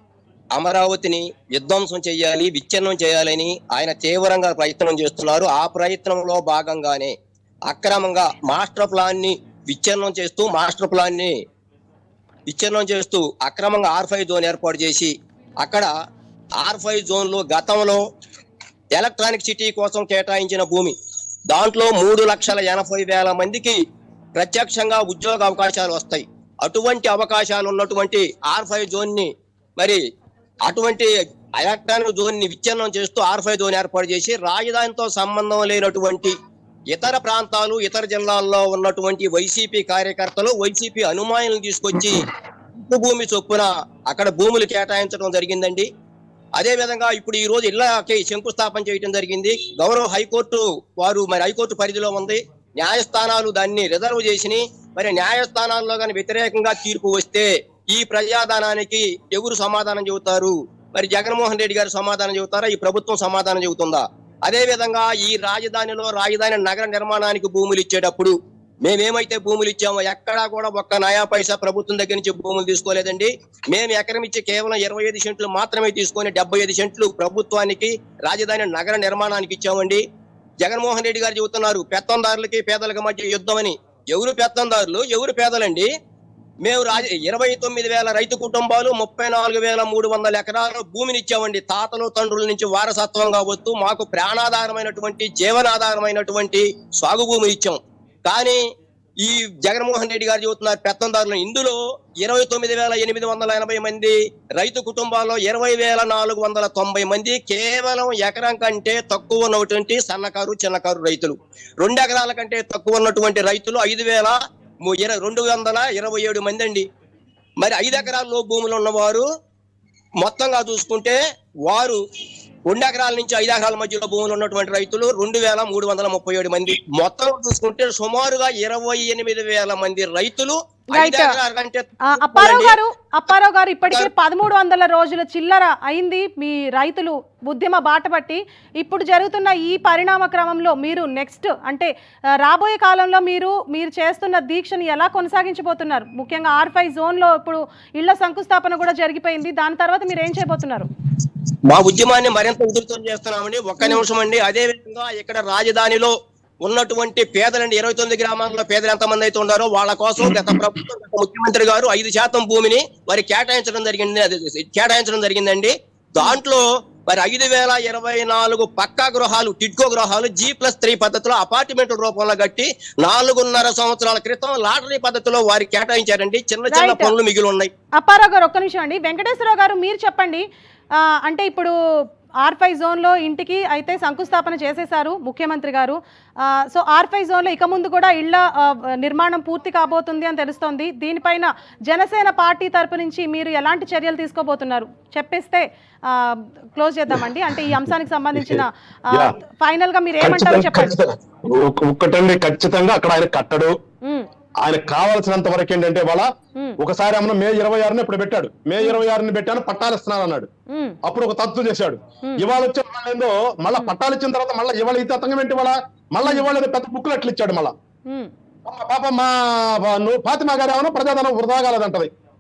అమరావతిని విధ్వంసం చేయాలి విచ్ఛిన్నం చేయాలని ఆయన తీవ్రంగా ప్రయత్నం చేస్తున్నారు ఆ ప్రయత్నంలో భాగంగానే అక్రమంగా మాస్టర్ ప్లాన్ ని విచ్ఛిన్నం చేస్తూ మాస్టర్ ప్లాన్ ని విచ్ఛిన్నం చేస్తూ అక్రమంగా ఆర్ ఫైవ్ జోన్ ఏర్పాటు చేసి అక్కడ ఆర్ ఫైవ్ జోన్ లో గతంలో ఎలక్ట్రానిక్ సిటీ కోసం కేటాయించిన భూమి దాంట్లో మూడు లక్షల ఎనభై వేల మందికి ప్రత్యక్షంగా ఉద్యోగ అవకాశాలు వస్తాయి అటువంటి అవకాశాలు ఉన్నటువంటి ఆర్ ఫైవ్ జోన్ ని మరి అటువంటి ఎలక్ట్రానిక్ జోన్ ని విచ్ఛిన్నం చేస్తూ ఆర్ ఫైవ్ జోన్ ఏర్పాటు చేసి రాజధానితో సంబంధం లేనటువంటి ఇతర ప్రాంతాలు ఇతర జిల్లాల్లో ఉన్నటువంటి వైసీపీ కార్యకర్తలు వైసీపీ అనుమానులను తీసుకొచ్చి ఉప్పు భూమి చొప్పున అక్కడ భూములు కేటాయించడం జరిగిందండి అదే విధంగా ఇప్పుడు ఈ రోజు ఇళ్ళకి శంకుస్థాపన చేయడం జరిగింది గౌరవ హైకోర్టు వారు మరి హైకోర్టు పరిధిలో ఉంది న్యాయస్థానాలు దాన్ని రిజర్వ్ చేసి మరి న్యాయస్థానాల్లో కానీ వ్యతిరేకంగా తీర్పు వస్తే ఈ ప్రజాదానానికి ఎవరు సమాధానం చెబుతారు మరి జగన్మోహన్ రెడ్డి గారు సమాధానం చెబుతారా ఈ ప్రభుత్వం సమాధానం చెబుతుందా అదే విధంగా ఈ రాజధానిలో రాజధాని నగర నిర్మాణానికి భూములు ఇచ్చేటప్పుడు మేమేమైతే భూములు ఇచ్చామో ఎక్కడా కూడా ఒక్క నయా పైసా ప్రభుత్వం దగ్గర నుంచి భూములు తీసుకోలేదండి మేము ఎకరం ఇచ్చి కేవలం ఇరవై ఐదు సెంట్లు మాత్రమే తీసుకొని డెబ్బై ఐదు సెంట్లు ప్రభుత్వానికి రాజధాని నగర నిర్మాణానికి ఇచ్చామండి జగన్మోహన్ రెడ్డి గారు చెబుతున్నారు పెత్తందారులకి పేదలకు మధ్య యుద్ధం అని ఎవరు పెత్తందారులు ఎవరు పేదలండి మేము రాజ ఇరవై తొమ్మిది వేల రైతు కుటుంబాలు ముప్పై నాలుగు వేల మూడు వందల ఎకరాల భూమిని ఇచ్చామండి తాతలు తండ్రుల నుంచి వారసత్వంగా వస్తూ మాకు ప్రాణాధారమైనటువంటి జీవనాధారమైనటువంటి సాగు భూమిని ఇచ్చాం కానీ ఈ జగన్మోహన్ రెడ్డి గారు చెబుతున్నారు పెత్తందారులు ఇందులో ఇరవై తొమ్మిది వేల ఎనిమిది వందల ఎనభై మంది రైతు కుటుంబాల్లో ఇరవై వేల నాలుగు వందల తొంభై మంది కేవలం ఎకరం కంటే తక్కువ ఉన్నటువంటి సన్నకారు చిన్నకారు రైతులు రెండు ఎకరాల కంటే తక్కువ ఉన్నటువంటి రైతులు ఐదు వేల ము- ఇర- రెండు వందల ఇరవై ఏడు మంది అండి మరి ఐదు ఎకరాల్లో భూములు ఉన్నవారు మొత్తంగా చూసుకుంటే వారు రెండు ఎకరాల నుంచి ఐదు ఎకరాల మధ్యలో భూములు ఉన్నటువంటి రైతులు రెండు వేల మూడు వందల ముప్పై ఏడు మంది మొత్తం చూసుకుంటే సుమారుగా ఇరవై ఎనిమిది వేల మంది రైతులు ఐదు Right. ఎకరాల కంటే ఆ, అప్పారావు తక్కువ గారు అప్పారావు గారు ఇప్పటికే పదమూడు వందల రోజుల చిల్లర అయింది మీ రైతులు ఉద్యమ బాట పట్టి ఇప్పుడు జరుగుతున్న ఈ పరిణామ క్రమంలో మీరు నెక్స్ట్ అంటే ఆ, రాబోయే కాలంలో మీరు మీరు చేస్తున్న దీక్షని ఎలా కొనసాగించబోతున్నారు ముఖ్యంగా ఆర్ ఫైవ్ జోన్లో ఇప్పుడు ఇళ్ల శంకుస్థాపన కూడా జరిగిపోయింది దాని తర్వాత మీరు ఏం చేయబోతున్నారు మా ఉద్యమాన్ని మరింత ఉధృతం చేస్తున్నామండి ఒక్క నిమిషం అండి అదే విధంగా ఇక్కడ రాజధానిలో ఉన్నటువంటి పేదలండి ఇరవై తొమ్మిది గ్రామాల్లో పేదలు ఎంతమంది అయితే ఉన్నారో వాళ్ళ కోసం గత ప్రభుత్వం గత ముఖ్యమంత్రి గారు ఐదు శాతం భూమిని వారి కేటాయించడం జరిగింది అది కేటాయించడం జరిగిందండి దాంట్లో మరి ఐదు వేల ఇరవై నాలుగు పక్కా గృహాలు టిడ్కో గృహాలు జీ ప్లస్ త్రీ పద్ధతిలో అపార్ట్మెంట్ రూపంలో కట్టి నాలుగున్నర సంవత్సరాల క్రితం లాటరీ పద్ధతిలో వారికి కేటాయించారండి చిన్న చిన్న Right. పనులు మిగిలి ఉన్నాయి అప్పారావు గారు ఒక్క నిమిషం అండి వెంకటేశ్వరరావు గారు మీరు చెప్పండి ఆ, అంటే ఇప్పుడు ఆర్ ఫైవ్ జోన్లో ఇంటికి అయితే శంకుస్థాపన చేసేశారు ముఖ్యమంత్రి గారు ఆ, సో ఆర్ ఫైవ్ జోన్లో ఇక ముందు కూడా ఇళ్ల ఆ, నిర్మాణం పూర్తి కాబోతుంది అని తెలుస్తోంది దీనిపైన జనసేన పార్టీ తరపు నుంచి మీరు ఎలాంటి చర్యలు తీసుకోబోతున్నారు చెప్పేస్తే ఆ, క్లోజ్ చేద్దామండి అంటే ఈ అంశానికి సంబంధించిన ఆ, Yeah. ఫైనల్ గా మీరు ఏమంటారో ఖచ్చితంగా చెప్పండి ఖచ్చితంగా. ఒక్క- ఒక్కటండి ఖచ్చితంగా అక్కడ ఆయన కట్టడు ఉమ్, ఆయన కావాల్సినంత వరకు ఏంటంటే వాళ్ళ ఉమ్, ఒకసారి ఏమన్నా మే ఇరవై ఆరుని ఇప్పుడు పెట్టాడు మే ఇరవై ఆరుని పెట్టాను పట్టాలు ఇస్తున్నాను అన్నాడు ఉమ్, అప్పుడు ఒక తత్తు చేశాడు Hmm. ఇవాళ వచ్చే మళ్ళీ ఏందో మళ్ళా పట్టాలు ఇచ్చిన తర్వాత మళ్ళీ ఇవాళ ఈ తతంగం ఏంటి ఇవాళ మళ్ళా ఇవాళ ఏదో పెద్ద బుక్కులు ఎట్లు ఇచ్చాడు మళ్ళా ఉమ్, అమ్మ పాప మా నువ్వు ఫాతిమా గారు ఏమన్నా ప్రజాధనం వృధా కాలేదంటది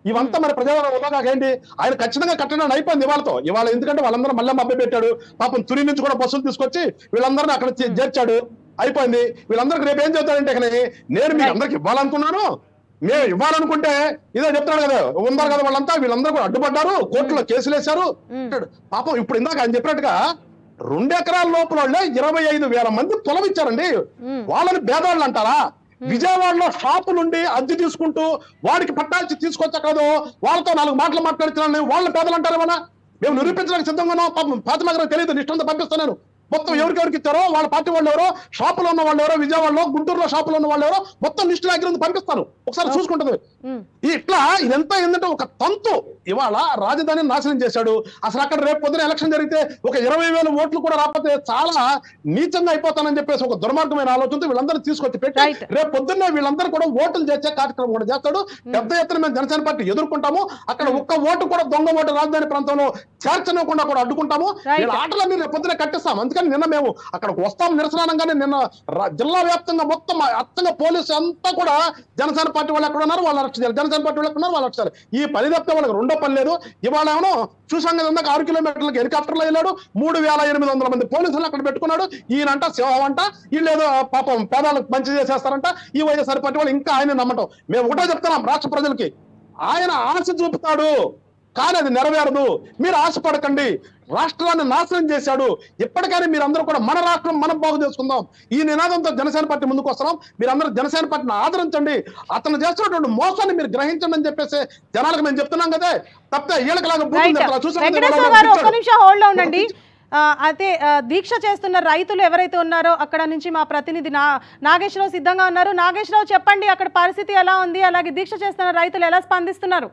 ఇవంతా మరి ప్రజల వల్ల ఏంటి ఆయన ఖచ్చితంగా కట్టడం అయిపోయింది ఇవాళతో ఇవాళ ఎందుకంటే వాళ్ళందరూ మళ్ళీ మభ్య పెట్టాడు పాపం తుని నుంచి కూడా బస్సులు తీసుకొచ్చి వీళ్ళందరినీ అక్కడ చే- చేర్చాడు అయిపోయింది వీళ్ళందరికి రేపు ఏం చెప్తాడంటే ఇక్కడ నేను మీకు అందరికి ఇవ్వాలనుకున్నాను మేము ఇవ్వాలనుకుంటే ఇదే చెప్తున్నాడు కదా ఉన్నారు కదా వాళ్ళంతా వీళ్ళందరూ కూడా అడ్డుపడ్డారు కోర్టులో కేసులు వేశారు అంటాడు. పాపం ఇప్పుడు ఇందాక ఆయన చెప్పినట్టుగా రెండు ఎకరాల లోపల వాళ్ళే ఇరవై ఐదు వేల మంది పొలం ఇచ్చారండి మ్మ్. వాళ్ళని పేదవాళ్ళు అంటారా విజయవాడలో షాపు నుండి అద్దె తీసుకుంటూ వాడికి పట్టాల్సి తీసుకొచ్చకదు వాళ్ళతో నాలుగు మాటలు మాట్లాడుతున్నాను వాళ్ళ పేదలు అంటారేమన్నా మేము నిరూపించడానికి సిద్ధంగా ఉన్నాం పాపం పాతమాగరం తెలియదు నిష్టంతో పంపిస్తాను నేను మొత్తం ఎవరికెవరికి ఇచ్చారో వాళ్ళ పార్టీ వాళ్ళు ఎవరో షాపులో ఉన్న వాళ్ళు ఎవరో విజయవాడలో గుంటూరులో షాపులో ఉన్న వాళ్ళు ఎవరో మొత్తం లిస్టు దగ్గర ఉంది పంపిస్తాను ఒకసారి చూసుకుంటుంది మ్మ్. ఇట్లా ఇదంతా ఏంటంటే ఒక తంతు ఇవాళ రాజధాని నాశనం చేశాడు అసలు అక్కడ రేపు పొద్దున ఎలక్షన్ జరిగితే ఒక ఇరవై వేల ఓట్లు కూడా రాకపోతే చాలా నీచంగా అయిపోతానని చెప్పేసి ఒక దుర్మార్గమైన ఆలోచనతో వీళ్ళందరూ తీసుకొచ్చి పెట్టి Right. రేపు పొద్దున్నే వీళ్ళందరూ కూడా ఓట్లు చేసే కార్యక్రమం కూడా చేస్తాడు పెద్ద ఎత్తున మేము జనసేన పార్టీ ఎదుర్కొంటాము అక్కడ ఒక్క ఓటు కూడా దొంగ ఓటు రాజధాని ప్రాంతంలో చేర్చనివ్వకుండా కూడా అడ్డుకుంటాము Right. వీళ్ళ ఆటలన్నీ రేపు పొద్దున కట్టిస్తాం అందుకని నిన్న మేము అక్కడికి వస్తాం నిరసనగానే నిన్న రా- జిల్లా వ్యాప్తంగా మొత్తం అత్తంగా పోలీసు అంతా కూడా జనసేన పార్టీ వాళ్ళు ఎక్కడ ఉన్నారు వాళ్ళు అరెస్ట్ చేయాలి జనసేన పార్టీ వాళ్ళు ఎక్కడ ఉన్నారు వాళ్ళు అరెస్ట్ చేయాలి ఈ పని తప్పితే వాళ్ళకి రెండో పని లేదు ఇవాళ ఏమో చూసాం కదా ఇందాక ఆరు కిలోమీటర్లకి హెలికాప్టర్లో వెళ్ళాడు మూడు వేల ఎనిమిది వందల మంది పోలీసులు అక్కడ పెట్టుకున్నాడు ఈయనంట సేవ అంట వీళ్ళు ఏదో పాపం పేదలకు మంచి చేసేస్తారంట ఈ వైఎస్ఆర్ పార్టీ వాళ్ళు ఇంకా ఆయన నమ్మటం మేము ఒకటే చెప్తున్నాం రాష్ట్ర ప్రజలకి ఆయన ఆశ చూపుతాడు కానీ అది నెరవేరదు మీరు ఆశపడకండి రాష్ట్రాన్ని నాశనం చేశాడు ఎప్పటికైనా మీరందరూ కూడా మన రాష్ట్రం మనం బాగు చేసుకుందాం ఈ నినాదంతో జనసేన పార్టీ ముందుకు వస్తున్నాం మీరందరూ జనసేన పార్టీని ఆదరించండి అతను చేస్తున్నటువంటి మోసాన్ని మీరు గ్రహించండి అని చెప్పేసి జనాలకు మేము చెప్తున్నాం కదా తప్పితే వీళ్ళకిలాగా బూతులు రైట్ చెప్తారా? చూసారా? వెంకటేశ్వర గారు ఒక్క నిమిషం హోల్డ్ లో ఉండండి ఆ, అయితే ఆ, దీక్ష చేస్తున్న రైతులు ఎవరైతే ఉన్నారో అక్కడ నుంచి మా ప్రతినిధి నా నాగేశ్వరరావు సిద్ధంగా ఉన్నారు నాగేశ్వరరావు చెప్పండి అక్కడ పరిస్థితి ఎలా ఉంది అలాగే దీక్ష చేస్తున్న రైతులు ఎలా స్పందిస్తున్నారు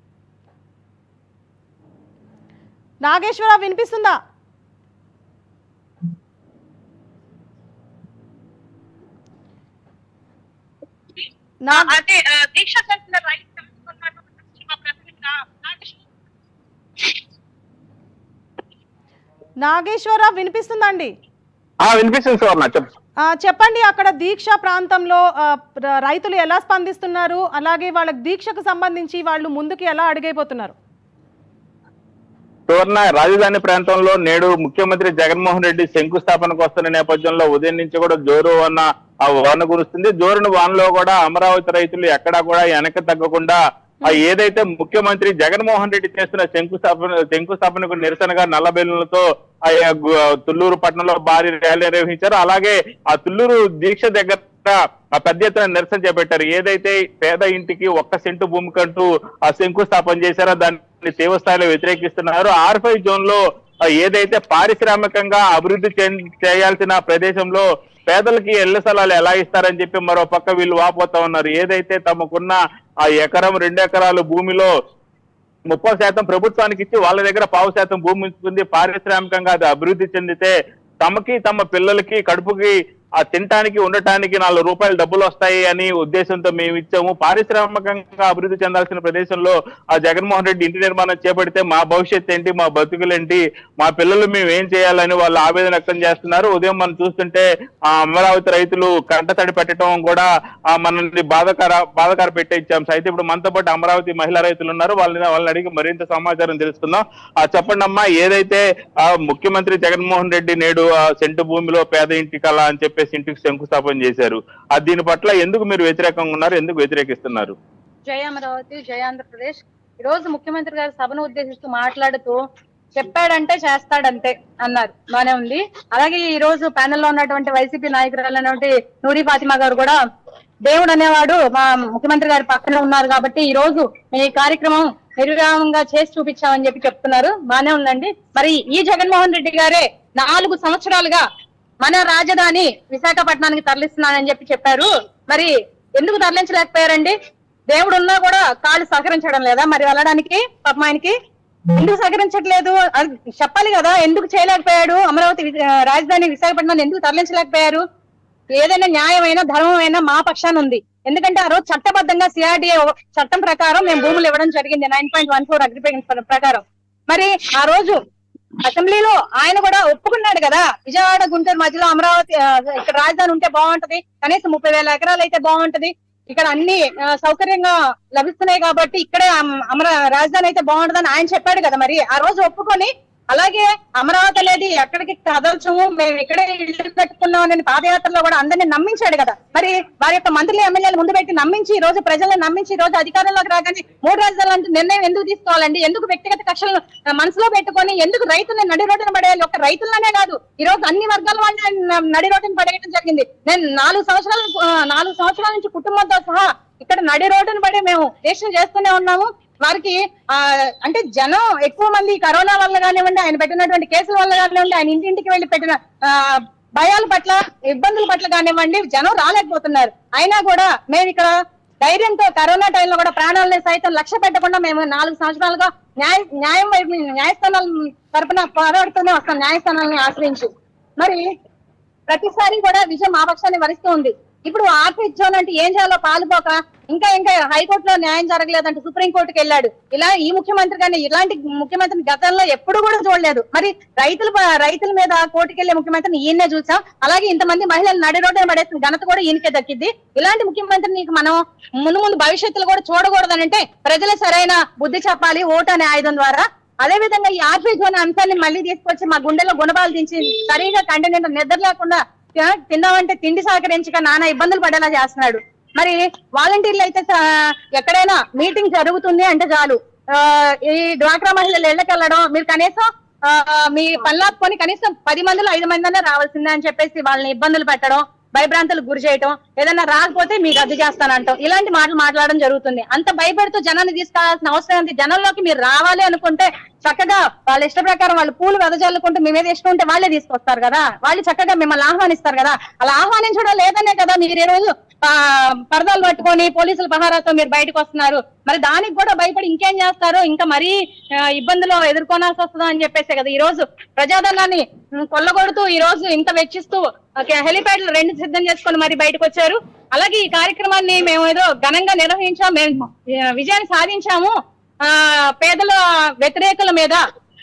నాగేశ్వరరావు వినిపిస్తుందా నా అదే ఆ, దీక్ష చేసిన రైతు తెలుసుకున్నాను మా ప్రతినిధి నా- నాగేశ్వర నాగేశ్వరరావు వినిపిస్తుందా అండి ఆ వినిపిస్తుంది సువర్ణ చెప్పు ఆ, చెప్పండి అక్కడ దీక్ష ప్రాంతంలో ఆ, ర- రైతులు ఎలా స్పందిస్తున్నారు అలాగే వాళ్ళ దీక్షకు సంబంధించి వాళ్ళు ముందుకు ఎలా అడుగైపోతున్నారు సువర్ణ రాజధాని ప్రాంతంలో నేడు ముఖ్యమంత్రి జగన్మోహన్ రెడ్డి శంకుస్థాపనకు వస్తున్న నేపథ్యంలో ఉదయం నుంచి కూడా జోరు వాన ఆ వాన కురుస్తుంది జోరున వానలో కూడా అమరావతి రైతులు ఎక్కడా కూడా వెనక తగ్గకుండా ఆ ఏదైతే ముఖ్యమంత్రి జగన్మోహన్ రెడ్డి చేస్తున్న శంకుస్థాపన శంకుస్థాపనకు నిరసనగా నల్లబెల్లులతో ఆ గు- తుళ్ళూరు పట్టణంలో భారీ ర్యాలీ నిర్వహించారు అలాగే ఆ తుళ్ళూరు దీక్ష దగ్గర ఆ పెద్ద ఎత్తున నిరసన చేపట్టారు ఏదైతే పేద ఇంటికి ఒక్క సెంటు భూమి కంటూ ఆ శంకుస్థాపన చేశారో దాన్ని తీవ్ర స్థాయిలో వ్యతిరేకిస్తున్నారు ఆర్ ఫైవ్ జోన్ లో ఆ ఏదైతే పారిశ్రామికంగా అభివృద్ధి చెంద- చేయాల్సిన ప్రదేశంలో పేదలకి ఇళ్ల స్థలాలు ఎలా ఇస్తారని చెప్పి మరో పక్క వీళ్ళు వాపోతా ఉన్నారు ఏదైతే తమకున్న ఆ ఎకరం రెండు ఎకరాలు భూమిలో ముప్పై శాతం ప్రభుత్వానికి ఇచ్చి వాళ్ళ దగ్గర పావు శాతం భూమి ఉంచుకుంది పారిశ్రామికంగా అది అభివృద్ధి చెందితే తమకి తమ పిల్లలకి కడుపుకి ఆ తినటానికి ఉండటానికి నాలుగు రూపాయలు డబ్బులు వస్తాయి అని ఉద్దేశంతో మేము ఇచ్చాము పారిశ్రామికంగా అభివృద్ధి చెందాల్సిన ప్రదేశంలో ఆ జగన్మోహన్ రెడ్డి ఇంటి నిర్మాణం చేపడితే మా భవిష్యత్ ఏంటి మా బతుకులేంటి మా పిల్లలు మేము ఏం చేయాలని వాళ్ళు ఆవేదన వ్యక్తం చేస్తున్నారు ఉదయం మనం చూస్తుంటే ఆ అమరావతి రైతులు కంటతడి పెట్టడం కూడా ఆ మనల్ని బాధకర బాధకర పెట్టించాం అయితే ఇప్పుడు మనతో పాటు అమరావతి మహిళా రైతులు ఉన్నారు వాళ్ళని వాళ్ళని అడిగి మరింత సమాచారం తెలుసుకుందాం ఆ చెప్పండి అమ్మా ఏదైతే ఆ ముఖ్యమంత్రి జగన్మోహన్ రెడ్డి నేడు ఆ సెంటు భూమిలో పేద ఇంటి కళ అని చెప్పేసి ఇంటికి శంకుస్థాపన చేశారు ఆ దీని పట్ల ఎందుకు మీరు వ్యతిరేకంగా ఉన్నారు ఎందుకు వ్యతిరేకిస్తున్నారు జయ అమరావతి జయ ఆంధ్రప్రదేశ్ ఈ రోజు ముఖ్యమంత్రి గారు సభను ఉద్దేశిస్తూ మాట్లాడుతూ చెప్పాడంటే చేస్తాడంతే అన్నారు బానే ఉంది అలాగే ఈ రోజు ప్యానెల్ లో ఉన్నటువంటి వైసీపీ నాయకురాలైనటువంటి నూరి ఫాతిమా గారు కూడా దేవుడు అనేవాడు మా ముఖ్యమంత్రి గారి పక్కనే ఉన్నారు కాబట్టి ఈ రోజు ఈ కార్యక్రమం నిర్విరామంగా చేసి చూపించామని చెప్పి చెప్తున్నారు బానే ఉందండి మరి ఈ జగన్మోహన్ రెడ్డి గారే నాలుగు సంవత్సరాలుగా మన రాజధాని విశాఖపట్నానికి తరలిస్తున్నానని చెప్పి చెప్పారు మరి ఎందుకు తరలించలేకపోయారండి దేవుడు ఉన్నా కూడా కాళ్ళు సహకరించడం లేదా మరి వెళ్ళడానికి పాపం ఆయనకి ఎందుకు సహకరించట్లేదు అది చెప్పాలి కదా ఎందుకు చేయలేకపోయాడు అమరావతి వి- ఆ, రాజధాని విశాఖపట్నాన్ని ఎందుకు తరలించలేకపోయారు ఏదైనా న్యాయమైన ధర్మమైన మా పక్షాన ఉంది ఎందుకంటే ఆ రోజు చట్టబద్ధంగా సిఆర్డిఏ చట్టం ప్రకారం మేము భూములు ఇవ్వడం జరిగింది nine point one four agreement ప్రకారం మరి ఆ రోజు అసెంబ్లీలో ఆయన కూడా ఒప్పుకున్నాడు కదా విజయవాడ గుంటూరు మధ్యలో అమరావతి ఆ, ఇక్కడ రాజధాని ఉంటే బాగుంటది కనీసం ముప్పై వేల ఎకరాలు అయితే బాగుంటది ఇక్కడ అన్ని ఆ, సౌకర్యంగా లభిస్తున్నాయి కాబట్టి ఇక్కడే అమ- అమర రాజధాని అయితే బాగుంటుందని ఆయన చెప్పాడు కదా మరి ఆ రోజు ఒప్పుకొని అలాగే అమరావతి అనేది ఎక్కడికి కదల్చము మేము ఇక్కడే ఇల్లు పెట్టుకున్నాం అని పాదయాత్రలో కూడా అందరినీ నమ్మించాడు కదా మరి వారి యొక్క మంత్రులు ఎమ్మెల్యేలు ముందు పెట్టి నమ్మించి ఈ రోజు ప్రజలను నమ్మించి ఈ రోజు అధికారంలోకి రాగానే మూడు రాజధానులు అంటే నిర్ణయం ఎందుకు తీసుకోవాలండి ఎందుకు వ్యక్తిగత కక్షలను ఆ, మనసులో పెట్టుకొని ఎందుకు రైతులను నడి రోడ్డున పడేయాలి ఒక రైతులనే కాదు ఈ రోజు అన్ని వర్గాల వాళ్ళని న- నడి రోడ్డున పడేయడం జరిగింది నేను నాలుగు సంవత్సరాలు ఆ, నాలుగు సంవత్సరాల నుంచి కుటుంబంతో సహా ఇక్కడ నడి రోడ్డున పడి మేము దీక్ష చేస్తూనే ఉన్నాము వారికి ఆ అంటే జనం ఎక్కువ మంది ఈ కరోనా వల్ల కానివ్వండి ఆయన పెట్టినటువంటి కేసుల వల్ల కానివ్వండి ఆయన ఇంటింటికి వెళ్ళి పెట్టిన ఆ భయాల పట్ల ఇబ్బందుల పట్ల కానివ్వండి జనం రాలేకపోతున్నారు అయినా కూడా మేము ఇక్కడ ధైర్యంతో కరోనా టైంలో కూడా ప్రాణాలని సైతం లక్ష్య పెట్టకుండా మేము నాలుగు సంవత్సరాలుగా న్యాయ న్యాయం వైపు న్యాయస్థానాల తరపున పోరాడుతూనే వస్తాం న్యాయస్థానాలను ఆశ్రయించి మరి ప్రతిసారి కూడా విజయం మా పక్షాన్ని వరిస్తూ ఉంది ఇప్పుడు ఆర్టిస్ట్ జోన్ అంటే ఏం చేయాలో పాలుపోక ఇంకా ఇంకా హైకోర్టులో న్యాయం జరగలేదంటే సుప్రీం కోర్టుకి వెళ్ళాడు ఇలా ఈ ముఖ్యమంత్రి కానీ ఇలాంటి ముఖ్యమంత్రిని గతంలో ఎప్పుడు కూడా చూడలేదు మరి రైతుల ప- రైతుల మీద కోర్టుకి వెళ్లే ముఖ్యమంత్రిని ఈయనే చూసాం అలాగే ఇంతమంది మహిళలు నడి రోడ్డున పడేసిన ఘనత కూడా ఈయనకే దక్కింది ఇలాంటి ముఖ్యమంత్రిని ఇక మనం ముందు ముందు భవిష్యత్తులో కూడా చూడకూడదనంటే ప్రజలు సరైన బుద్ధి చెప్పాలి ఓటు అనే ఆయుధం ద్వారా అదే విధంగా ఈ ఆర్పీ జోన్ అంశాన్ని మళ్ళీ తీసుకొచ్చి మా గుండెలో గుణపాలు దించి సరిగా కంటి నిండా నిద్ర లేకుండా ఆ, తిందామంటే తిండి సహకరించక నానా ఇబ్బందులు పడేలా చేస్తున్నాడు మరి వాలంటీర్లు అయితే స- ఎక్కడైనా మీటింగ్ జరుగుతుంది అంటే చాలు ఆ, ఈ డ్వాక్రా మహిళలు ఇళ్ళకెళ్ళడం మీరు కనీసం ఆ, మీ పనులాపుకొని కనీసం పది మందిలో ఐదు మంది అనే రావాల్సిందే అని చెప్పేసి వాళ్ళని ఇబ్బందులు పెట్టడం భయభ్రాంతులకు గురి చేయటం ఏదైనా రాకపోతే మీకు రద్దు చేస్తానంటాం ఇలాంటి మాటలు మాట్లాడడం జరుగుతుంది అంత భయపెడుతూ జనాన్ని తీసుకురావాల్సిన అవసరం ఉంది జనంలోకి మీరు రావాలి అనుకుంటే చక్కగా వాళ్ళ ఇష్ట ప్రకారం వాళ్ళు పూలు వెదజల్లుకుంటూ మీ మీద ఇష్టం ఉంటే వాళ్ళే తీసుకొస్తారు కదా వాళ్ళు చక్కగా మిమ్మల్ని ఆహ్వానిస్తారు కదా అలా ఆహ్వానించడం లేదనే కదా మీరు ఈ రోజు ఆ, పరదాలు పట్టుకొని పోలీసుల పహారాతో మీరు బయటకు వస్తున్నారు మరి దానికి కూడా భయపడి ఇంకేం చేస్తారు ఇంకా మరీ ఆ, ఇబ్బందులు ఎదుర్కొనాల్సి వస్తుందా అని చెప్పేసి కదా ఈ రోజు ప్రజాధనాన్ని ఉమ్, కొల్లగొడుతూ ఈ రోజు ఇంత వెచ్చిస్తూ హెలిప్యాడ్లు రెండు సిద్ధం చేసుకొని మరి బయటకు వచ్చారు అలాగే ఈ కార్యక్రమాన్ని మేము ఏదో ఘనంగా నిర్వహించాం మేము ఆ, విజయాన్ని సాధించాము ఆ పేదల వ్యతిరేకుల మీద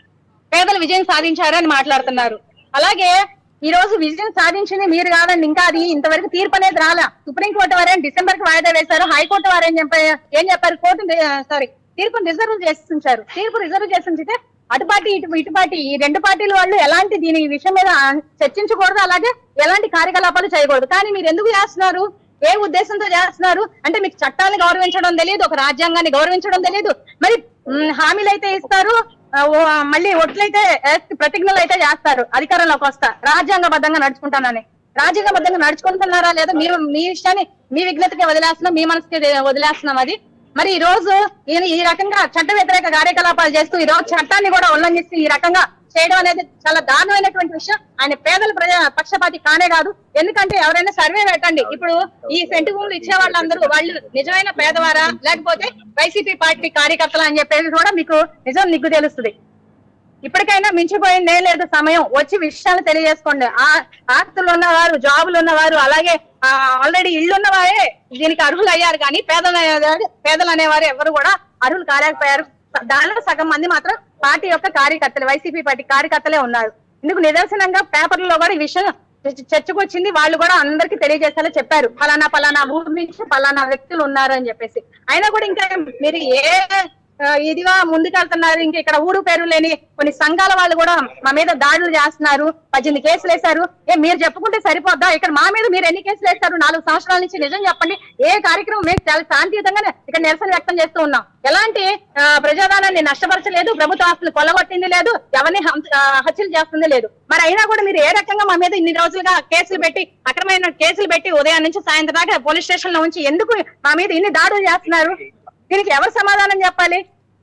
పేదలు విజయం సాధించారని మాట్లాడుతున్నారు అలాగే ఈ రోజు విజయం సాధించింది మీరు కాదండి ఇంకా అది ఇంతవరకు తీర్పు అనేది రాలా సుప్రీంకోర్టు వారే డిసెంబర్ కి వాయిదా వేశారు హైకోర్టు వారు ఏం చెప్పారు ఏం చెప్పారు కోర్టు సారీ తీర్పును రిజర్వ్ చేసి ఉంచారు తీర్పు రిజర్వ్ చేసి ఉంచితే అటు పార్టీ ఇటు ఇటు పార్టీ ఈ రెండు పార్టీల వాళ్ళు ఎలాంటి దీని విషయం మీద చర్చించకూడదు అలాగే ఎలాంటి కార్యకలాపాలు చేయకూడదు కానీ మీరు ఎందుకు చేస్తున్నారు ఏ ఉద్దేశంతో చేస్తున్నారు అంటే మీకు చట్టాలను గౌరవించడం తెలియదు ఒక రాజ్యాంగాన్ని గౌరవించడం తెలియదు మరి మ్, హామీలు అయితే ఇస్తారు ఆ, ఓ, మళ్ళీ ఒట్లయితే వేస్తే ప్రతిజ్ఞలు అయితే చేస్తారు అధికారంలోకి వస్తా రాజ్యాంగబద్ధంగా నడుచుకుంటానని రాజ్యాంగబద్ధంగా నడుచుకుంటున్నారా లేదా మీరు మీ ఇష్టాన్ని మీ విఘ్నతకి వదిలేస్తున్నాం మీ మనసుకి వదిలేస్తున్నాం అది మరి ఈ రోజు ఈయన ఈ రకంగా చట్ట వ్యతిరేక కార్యకలాపాలు చేస్తూ ఈ రోజు చట్టాన్ని కూడా ఉల్లంఘిస్తూ ఈ రకంగా చేయడం అనేది చాలా దారుణమైనటువంటి విషయం ఆయన పేదల ప్రజా పక్షపాతి కానే కాదు ఎందుకంటే ఎవరైనా సర్వే పెట్టండి ఇప్పుడు ఈ సెంటు భూములు ఇచ్చే వాళ్ళందరూ వాళ్ళు నిజమైన పేదవారా లేకపోతే వైసీపీ పార్టీ కార్యకర్తలు అని చెప్పేసి కూడా మీకు నిజం నిగ్గు తెలుస్తుంది ఇప్పటికైనా మించిపోయిందే లేదు సమయం వచ్చి విషయాలు తెలియజేసుకోండి ఆ ఆస్తులు ఉన్నవారు జాబులు ఉన్నవారు అలాగే ఆల్రెడీ ఇల్లు ఉన్నవారే దీనికి అర్హులు అయ్యారు కానీ పేదలు అనేవారు పేదలు అనేవారు ఎవరు కూడా అర్హులు కాలేకపోయారు దానిలో సగం మంది మాత్రం పార్టీ యొక్క కార్యకర్తలు వైసీపీ పార్టీ కార్యకర్తలే ఉన్నారు ఇందుకు నిదర్శనంగా పేపర్లలో కూడా ఈ విషయం చర్చ- చర్చకు వచ్చింది వాళ్ళు కూడా అందరికి తెలియజేసేలా చెప్పారు ఫలానా ఫలానా ఊరు నుంచి ఫలానా వ్యక్తులు ఉన్నారు అని చెప్పేసి అయినా కూడా ఇంకా మీరు ఏ ఆ, ఇదిగా ముందుకెళ్తున్నారు ఇంకా ఇక్కడ ఊరు పేరు లేని కొన్ని సంఘాల వాళ్ళు కూడా మా మీద దాడులు చేస్తున్నారు పద్దెనిమిది కేసులు వేశారు ఏ మీరు చెప్పుకుంటే సరిపోద్దా ఇక్కడ మా మీద మీరు ఎన్ని కేసులు వేస్తారు నాలుగు సంవత్సరాల నుంచి నిజం చెప్పండి ఏ కార్యక్రమం మేము చాలా శాంతియుతంగానే ఇక్కడ నిరసన వ్యక్తం చేస్తూ ఉన్నాం ఎలాంటి ఆ, ప్రజాదానాన్ని నష్టపరచలేదు ప్రభుత్వ ఆస్తులు కొల్లగొట్టింది లేదు ఎవరిని హంస- ఆ, హత్యలు చేస్తుంది లేదు మరి అయినా కూడా మీరు ఏ రకంగా మా మీద ఇన్ని రోజులుగా కేసులు పెట్టి అక్రమైన కేసులు పెట్టి ఉదయం నుంచి సాయంత్రం దాకా పోలీస్ స్టేషన్ లో ఉంచి ఎందుకు మా మీద ఇన్ని దాడులు చేస్తున్నారు దీనికి ఎవరు సమాధానం చెప్పాలి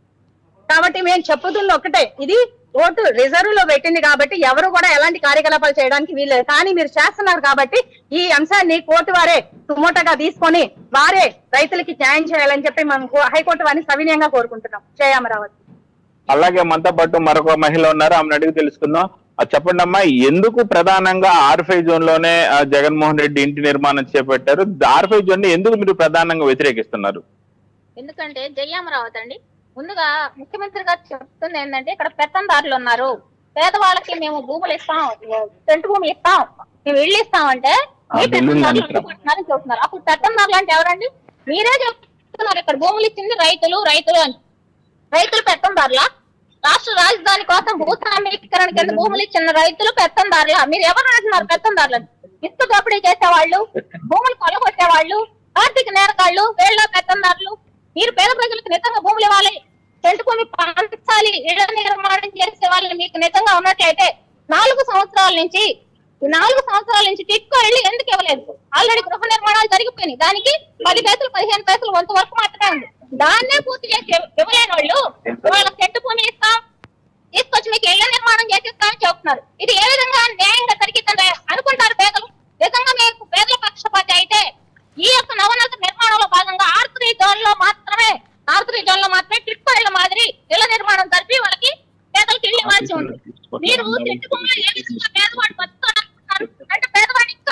కాబట్టి మేము చెప్పుతుంది ఒకటే ఇది ఓటు రిజర్వ్ లో పెట్టింది కాబట్టి ఎవరు కూడా ఎలాంటి కార్యకలాపాలు చేయడానికి వీల్లేదు కానీ మీరు చేస్తున్నారు కాబట్టి ఈ అంశాన్ని కోర్టు వారే సుమోటగా తీసుకొని వారే రైతులకి న్యాయం చేయాలని చెప్పి మేము కో- హైకోర్టు వారిని సవినయంగా కోరుకుంటున్నాం జయమరావతి అలాగే మనతో పాటు మరొక మహిళ ఉన్నారు ఆమెను అడిగి తెలుసుకుందాం ఆ చెప్పండి అమ్మా ఎందుకు ప్రధానంగా ఆర్ఫై జోన్ లోనే ఆ, జగన్మోహన్ రెడ్డి ఇంటి నిర్మాణం చేపట్టారు ఆర్ఫై జోన్ ని ఎందుకు మీరు ప్రధానంగా వ్యతిరేకిస్తున్నారు ఎందుకంటే జయ్యామరావతి అండి ముందుగా ముఖ్యమంత్రి గారు చెప్తుంది ఏంటంటే ఇక్కడ పెత్తందారులు ఉన్నారు పేదవాళ్ళకి మేము భూములు ఇస్తాం సెంటు భూమి ఇస్తాం మేము ఇల్లు ఇస్తామంటే ఆ, మీ బిల్లులు పెత్తందారులు అందిస్తాం. అడ్డుకుంటున్నారని చెప్తున్నారు అప్పుడు పెత్తందారులు అంటే ఎవరండి మీరే చెప్తున్నారు ఇక్కడ భూములు ఇచ్చింది రైతులు రైతులు అని రైతులు పెత్తందారులా రాష్ట్ర రాజధాని కోసం భూస్వామీకరణ కింద భూములు ఇచ్చిన రైతులు పెత్తందారులా మీరు ఎవరు అంటున్నారు పెత్తందారులు ఇసుక దోపిడీ చేసేవాళ్ళు భూములు కొలగొట్టేవాళ్ళు ఆర్థిక నేరగాళ్ళు వేళ్ళ పెత్తందారులు మీరు పేద ప్రజలకు నిజంగా భూములు ఇవ్వాలి చెంటు భూమి పంచాలి ఇళ్ల నిర్మాణం చేసే వాళ్ళని మీకు నిజంగా ఉన్నట్లయితే నాలుగు సంవత్సరాల నుంచి ఈ నాలుగు సంవత్సరాల నుంచి టిక్కో ఇల్లు ఎందుకు ఇవ్వలేదు ఆల్రెడీ గృహ నిర్మాణాలు జరిగిపోయినాయి దానికి పది పైసలు పదిహేను పైసలు వంతు వరకు మాత్రమే ఉంది దాన్నే పూర్తి చేసి ఇవ్వ- ఇవ్వలేని వాళ్ళు వాళ్ళ చెట్టు భూమి ఇస్తాం తీసుకొచ్చి మీకు ఇళ్ల నిర్మాణం చేసిస్తామని చెప్తున్నారు ఇది ఏ విధంగా న్యాయంగా జరిగిద్దని అనుకుంటారు పేదలు నిజంగా మీకు పేదల పక్షపాతి అయితే ఈ యొక్క నవనగర నిర్మాణంలో భాగంగా ఆర్త్రీ జోన్ లో మాత్రమే ఆర్త్రీ జోన్ లో మాత్రమే టిక్కో ఇళ్ల మాదిరి ఇళ్ల నిర్మాణం జరిపి వాళ్ళకి పేదలకు ఇల్లు ఇవ్వాల్సి ఉంది మీరు చెట్టు భూమిలో ఏ విధంగా పేదవాడు బతుకుతాడు అనుకుంటున్నారు? అంటే పేదవాడు ఇంకా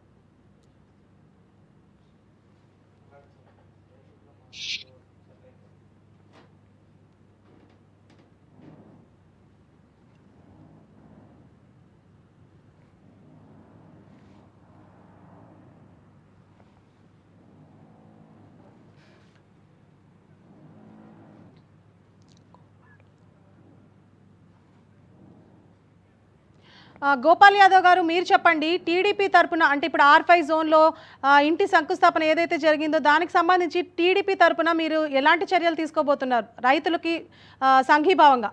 ఆ, గోపాల్ యాదవ్ గారు మీరు చెప్పండి టీడీపీ తరపున అంటే ఇప్పుడు ఆర్ ఫైవ్ జోన్లో ఆ, ఇంటి శంకుస్థాపన ఏదైతే జరిగిందో దానికి సంబంధించి టీడీపీ తరపున మీరు ఎలాంటి చర్యలు తీసుకోబోతున్నారు రైతులకి ఆ, సంఘీభావంగా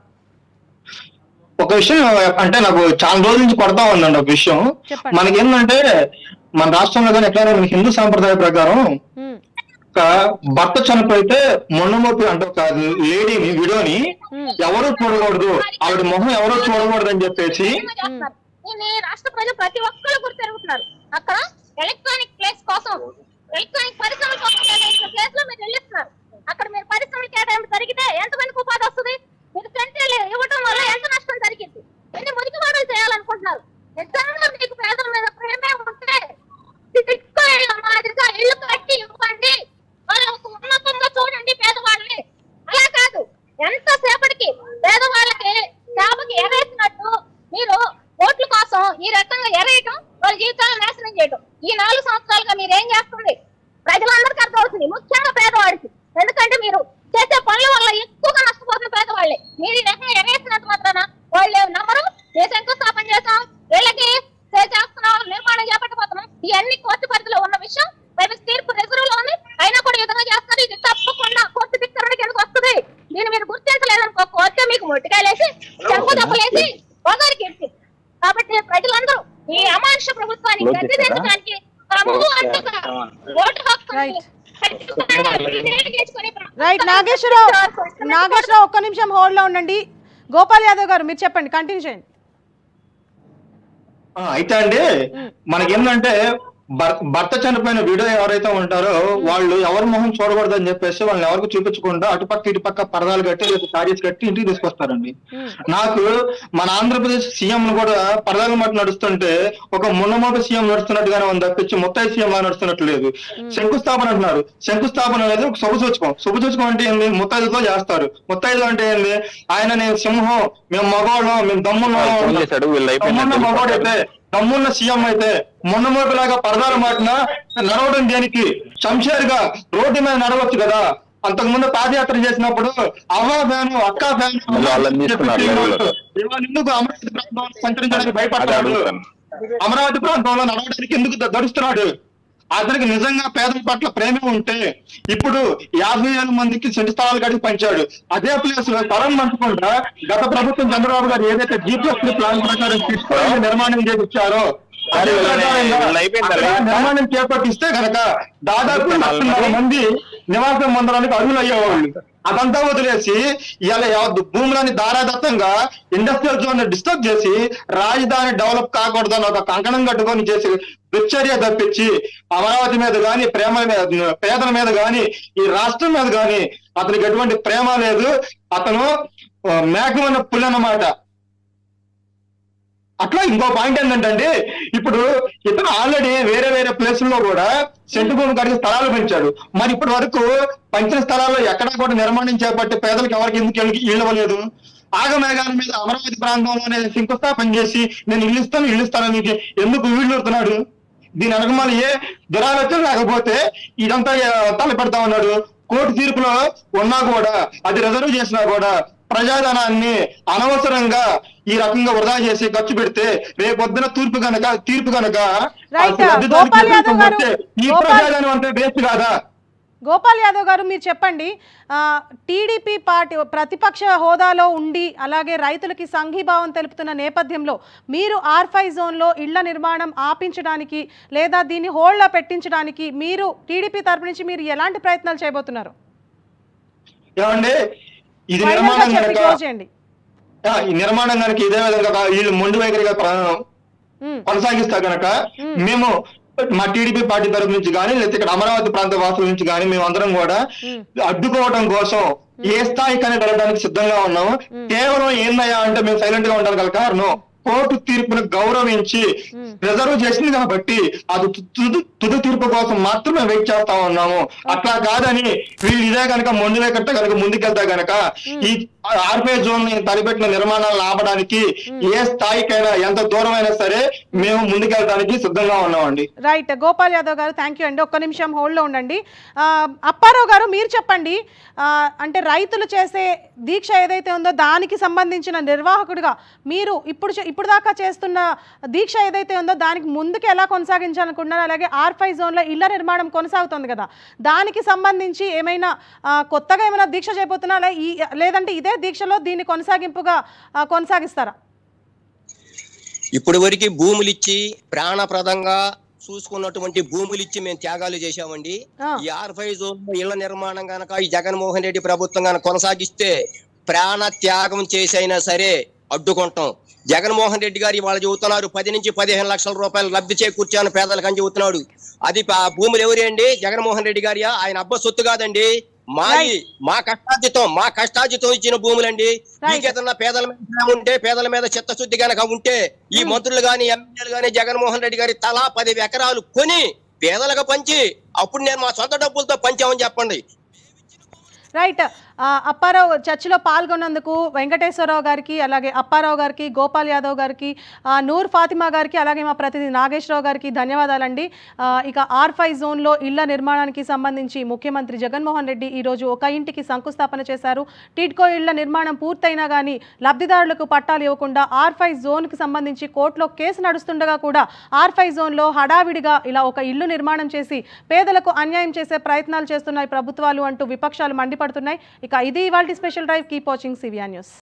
ఒక విషయం అంటే నాకు చాలా రోజుల నుంచి కొడతా ఉందండి ఒక విషయం చెప్పండి. మనకి ఏంటంటే మన రాష్ట్రంలో కానీ ఎట్లా మన హిందూ సాంప్రదాయ ప్రకారం ఉమ్, ఒక భర్త చనిపోతే మొన్నమోపి అంటే ఒక లేడీని విడోని ఎవరు చూడకూడదు ఆవిడ మొహం ఎవరు చూడకూడదు అని చెప్పేసి ఏమో చేస్తున్నారు దీన్ని రాష్ట్ర ప్రజలు ప్రతి ఒక్కరు గుర్తు తిరుగుతున్నారు అక్కడ ఎలక్ట్రానిక్ ప్లేస్ కోసం ఎలక్ట్రానిక్ పరిశ్రమల కోసం కేటాయించిన ప్లేస్ లో మీరు వెళ్ళిస్తున్నారు అక్కడ మీరు పరిశ్రమలు కేటాయింపు జరిగితే ఎంతమందికి ఉపాధి వస్తుంది మీరు సెంట్రల్ ఇవ్వడం వల్ల ఎంత నష్టం జరిగింది ఎన్ని మురికివాడలు చేయాలనుకుంటున్నారు నిజంగా మీకు పేదల మీద ప్రేమే ఉంటే టిక్కో ఇళ్ళ మాదిరిగా ఇల్లు కట్టి ఇవ్వండి వాళ్ళకు ఉన్నతంగా చూడండి పేదవాళ్ళని అలా కాదు ఎంత సేపటికి పేదవాళ్ళకి చేపకి ఎరేసినట్టు మీరు ఓట్ల కోసం ఈ రకంగా ఎరేయటం వాళ్ళ జీవితాలను నాశనం చేయటం ఈ నాలుగు సంవత్సరాలుగా మీరు ఏం చేస్తుంది ప్రజలందరికీ అర్థమవుతుంది ముఖ్యంగా పేదవాడికి ఎందుకంటే మీరు చేసే పనుల వల్ల ఎక్కువగా నష్టపోతున్న పేదవాళ్ళే మీరు ఈ రకంగా ఎరేసినంత మాత్రాన వాళ్ళు నమ్మరు ఏ శంకుస్థాపన చేసాం వీళ్ళకి చే- చేస్తున్నాం నిర్మాణం చేపట్టబోతున్నాం ఇవన్నీ కోర్టు పరిధిలో ఉన్న విషయం పైన తీర్పు రిజర్వ్ లో ఉంది అయినా కూడా ఈ విధంగా చేస్తారు ఇది తప్పకుండా కోర్టు ధిక్కరణ కిందకు వస్తుంది దీన్ని మీరు గుర్తించలేదనుకో కోర్టు మీకు మొట్టికాయలేసి చెంపు దెబ్బలేసి ఒకరికి ఇచ్చి కాబట్టి ప్రజలందరూ ఈ అమానుష ప్రభుత్వాన్ని గద్దెదించడానికి తమ్ము అంటుగా ఓటు హక్కుని ఖచ్చితంగా వినియోగించుకొని రైట్ నాగేశ్వరరావు నాగేశ్వరరావు ఒక్క నిమిషం హోల్డ్లో ఉండండి గోపాల్ యాదవ్ గారు మీరు చెప్పండి కంటిన్యూ చేయండి ఆ, అయితే అండి మనకి ఏంటంటే భర్- భర్త చనిపోయిన వీడియో ఎవరైతే ఉంటారో వాళ్ళు ఎవరి మొహం చూడకూడదు అని చెప్పేసి వాళ్ళని ఎవరికి చూపించకుండా అటుపక్క ఇటుపక్క పరదాలు కట్టి లేదా సారీస్ కట్టి ఇంటికి తీసుకొస్తారండి నాకు మన ఆంధ్రప్రదేశ్ సీఎం కూడా పరదాల మాట నడుస్తుంటే ఒక మున్నమోట సీఎం నడుస్తున్నట్టుగానే ఉంది తప్పించి మొత్తాయి సీఎం లా నడుస్తున్నట్టు లేదు శంకుస్థాపన అంటున్నారు శంకుస్థాపన అనేది ఒక శుభసూచకం శుభసూచకం అంటే ఏంది ముత్తైదుతో చేస్తారు ముత్తైదు అంటే ఏంది ఆయన నేను సింహం మేము మగవాళ్ళం మేము ఫోన్ దమ్మున్నాం చేశాడు వీళ్ళు అయిపోయిందని దమ్మున్న మగవాడైతే దమ్మున్న సీఎం అయితే మొన్నమోపిలాగా పరదాల మాటన నడవడం దేనికి శంషేర్ గా రోడ్డు మీద నడవచ్చు కదా అంతకు ముందు పాదయాత్ర చేసినప్పుడు అవ్వ ఫ్యాను అక్క ఫ్యాను మళ్ళీ వాళ్ళని తీసుకున్నారు లెవెల్లో. ఇవాళ ఎందుకు అమరావతి ప్రాంతంలో సంచరించడానికి అదే భయపడతాడు అడుగుతాను అమరావతి ప్రాంతంలో నడవడానికి ఎందుకు ద- దడుస్తున్నాడు అతనికి నిజంగా పేదల పట్ల ప్రేమ ఉంటే ఇప్పుడు యాభై వేల మందికి సెంటు స్థలాలు కడిగి పంచాడు అదే ప్లేస్ లో తరం మంచకుండా గత ప్రభుత్వం చంద్రబాబు గారు ఏదైతే జీపీఎస్ ప్లాన్ ప్రకారం తీసుకొని నిర్మాణం చేయించారో అదే వీళ్ళని- ప్రకారంగా వీళ్ళని అయిపోయిందా? అక్కడ నిర్మాణం చేపట్టిస్తే కనుక దాదాపు లక్షన్నర మంది నివాసం పొందడానికి అర్హులు అయ్యేవాళ్ళు అదంతా వదిలేసి ఇలా యావత్ భూములని దారాదత్తంగా ఇండస్ట్రియల్ జోన్ డిస్టర్బ్ చేసి రాజధాని డెవలప్ కాకూడదని ఒక కంకణం కట్టుకొని చేసి దుశ్చర్య తప్పించి అమరావతి మీద గాని ప్రేమ మీద పేదల మీద గాని ఈ రాష్ట్రం మీద గాని అతనికి ఎటువంటి ప్రేమ లేదు అతను ఆ, మేకమైన పులి అన్నమాట అట్లా ఇంకో పాయింట్ ఏంటంటే ఇప్పుడు ఇతను ఆల్రెడీ వేరే వేరే ప్లేసుల్లో కూడా సెంటు భూమి కడిగి స్థలాలు పెంచాడు మరి ఇప్పటి వరకు పంచిన స్థలాల్లో ఎక్కడా కూడా నిర్మాణం చేపట్టి పేదలకు ఎవరికి ఎందుకు ఇళ్ళకి ఇళ్ళు ఇవ్వలేదు ఆగమేఘాల మీద అమరావతి ప్రాంతంలోనే శంకుస్థాపన చేసి నేను ఇల్లు ఇస్తాను ఇల్లు ఇస్తాను నీకు ఎందుకు వీళ్ళు వస్తున్నాడు దీని వెనకమాల ఏ దురాలోచన లేకపోతే ఇదంతా ఆ, తల పెడతా ఉన్నాడు కోర్టు తీర్పులో ఉన్నా కూడా అది రిజర్వ్ చేసినా కూడా ప్రజాధనాన్ని అనవసరంగా ఈ రకంగా వృధా చేసి ఖర్చు పెడితే రేపొద్దున తూర్పు గనక తీర్పు గనక Right. లబ్ధిదారులకు గోపాల్ యాదవ్ వ్యతిరేకం గారు, వస్తే ఈ గోపాల్- ప్రజాధనం అంతా వేస్ట్ కాదా గోపాల్ యాదవ్ గారు మీరు చెప్పండి ఆ, టీడీపీ పార్టీ ప్రతిపక్ష హోదాలో ఉండి అలాగే రైతులకి సంఘీభావం తెలుపుతున్న నేపథ్యంలో మీరు ఆర్ ఫైవ్ జోన్లో ఇళ్ల నిర్మాణం ఆపించడానికి లేదా దీన్ని హోల్డ్లో పెట్టించడానికి మీరు టీడీపీ తరపు నుంచి మీరు ఎలాంటి ప్రయత్నాలు చేయబోతున్నారు ఏమండి ఇది Final గా నిర్మాణం చెప్పి కనుక close చేయండి ఆ, ఈ నిర్మాణం కనుక ఇదే విధంగా కా- వీళ్ళు మొండి వైఖరిగా ప్ర- ఉమ్, కొనసాగిస్తా గనక మ్మ్. మేము మా టీడీపీ పార్టీ తరపు నుంచి కానీ లేకపోతే ఇక్కడ అమరావతి ప్రాంత వాసుల నుంచి కానీ మేము అందరం కూడా మ్మ్. అడ్డుకోవడం కోసం ఏ స్థాయికైనా వెళ్ళడానికి సిద్ధంగా ఉన్నాము కేవలం ఏందయ్యా అంటే మేము సైలెంట్ గా ఉండడం గల కారణం కోర్టు తీర్పును గౌరవించి మ్మ్. రిజర్వ్ చేసింది కాబట్టి అది తు- తుది తుది తీర్పు కోసం మాత్రమే వెయిట్ చేస్తా ఉన్నాము అట్లా కాదని వీళ్ళు ఇదే కనుక మొండి కట్ట కనుక ముందుకెళ్తా గనక ఈ ఆర్పే జోన్ ని తలపెట్టిన నిర్మాణాలను ఆపడానికి ఏ స్థాయికైనా ఎంత దూరమైనా సరే మేము ముందుకెళ్ళడానికి సిద్ధంగా ఉన్నామండి రైట్ గోపాల్ యాదవ్ గారు థ్యాంక్ యూ అండి ఒక్క నిమిషం హోల్డ్లో ఉండండి ఆ, అప్పారావు గారు మీరు చెప్పండి ఆ, అంటే రైతులు చేసే దీక్ష ఏదైతే ఉందో దానికి సంబంధించిన నిర్వాహకుడిగా మీరు ఇప్పుడు చే- ఇప్పుడు దాకా చేస్తున్న దీక్ష ఏదైతే ఉందో దానికి ముందుకు ఎలా కొనసాగించాలనుకుంటున్నారు అలాగే ఆర్ ఫైవ్ జోన్లో ఇళ్ల నిర్మాణం కొనసాగుతుంది కదా దానికి సంబంధించి ఏమైనా ఆ, కొత్తగా ఏమైనా దీక్ష చేయబోతున్నారా ఈ లేదంటే ఇదే దీక్షలో దీన్ని కొనసాగింపుగా ఆ, కొనసాగిస్తారా ఇప్పటి వరకు భూములు ఇచ్చి ప్రాణప్రదంగా చూసుకున్నటువంటి భూములు ఇచ్చి మేము త్యాగాలు చేశామండి ఆ. ఈ ఆర్ ఫైవ్ జోన్ లో ఇళ్ల నిర్మాణం గనక ఈ జగన్మోహన్ రెడ్డి ప్రభుత్వం గనక కొనసాగిస్తే ప్రాణ త్యాగం చేసైనా సరే అడ్డుకుంటాం జగన్మోహన్ రెడ్డి గారు ఇవాళ చెబుతున్నారు పది నుంచి పదిహేను లక్షల రూపాయలు లబ్ధి చేకూర్చాను పేదలకు అని చెబుతున్నాడు అది ప- భూములు ఎవరి అండి జగన్మోహన్ రెడ్డి గారి ఆయన అబ్బ సొత్తు కాదండి మాది మా కష్టార్జితం మా కష్టార్జితం ఇచ్చిన భూములండి మీకు ఏదన్నా పేదల మీద ప్రేమ ఉంటే పేదల మీద చిత్తశుద్ధి గనక ఉంటే ఈ మంత్రులు గాని ఎమ్మెల్యేలు గాని జగన్మోహన్ రెడ్డి గారి తలా పది ఎకరాలు కొని పేదలకు పంచి అప్పుడు నేను మా సొంత డబ్బులతో పంచామని చెప్పండి రైట్ ఆ, అప్పారావు చర్చలో పాల్గొన్నందుకు వెంకటేశ్వరరావు గారికి అలాగే అప్పారావు గారికి గోపాల్ యాదవ్ గారికి ఆ, నూర్ ఫాతిమా గారికి అలాగే మా ప్రతినిధి నాగేశ్వరరావు గారికి ధన్యవాదాలండి ఆ, ఇక ఆర్ ఫైవ్ జోన్లో ఇళ్ల నిర్మాణానికి సంబంధించి ముఖ్యమంత్రి జగన్మోహన్ రెడ్డి ఈరోజు ఒక ఇంటికి శంకుస్థాపన చేశారు టిడ్కో ఇళ్ల నిర్మాణం పూర్తయినా కానీ లబ్ధిదారులకు పట్టాలు ఇవ్వకుండా ఆర్ ఫైవ్ జోన్కి సంబంధించి కోర్టులో కేసు నడుస్తుండగా కూడా ఆర్ ఫైవ్ జోన్లో హడావిడిగా ఇలా ఒక ఇల్లు నిర్మాణం చేసి పేదలకు అన్యాయం చేసే ప్రయత్నాలు చేస్తున్నాయి ప్రభుత్వాలు అంటూ విపక్షాలు మండిపడుతున్నాయి ఇక ఇది ఇవాళ స్పెషల్ డ్రైవ్ కీప్ వాచింగ్ సివియా న్యూస్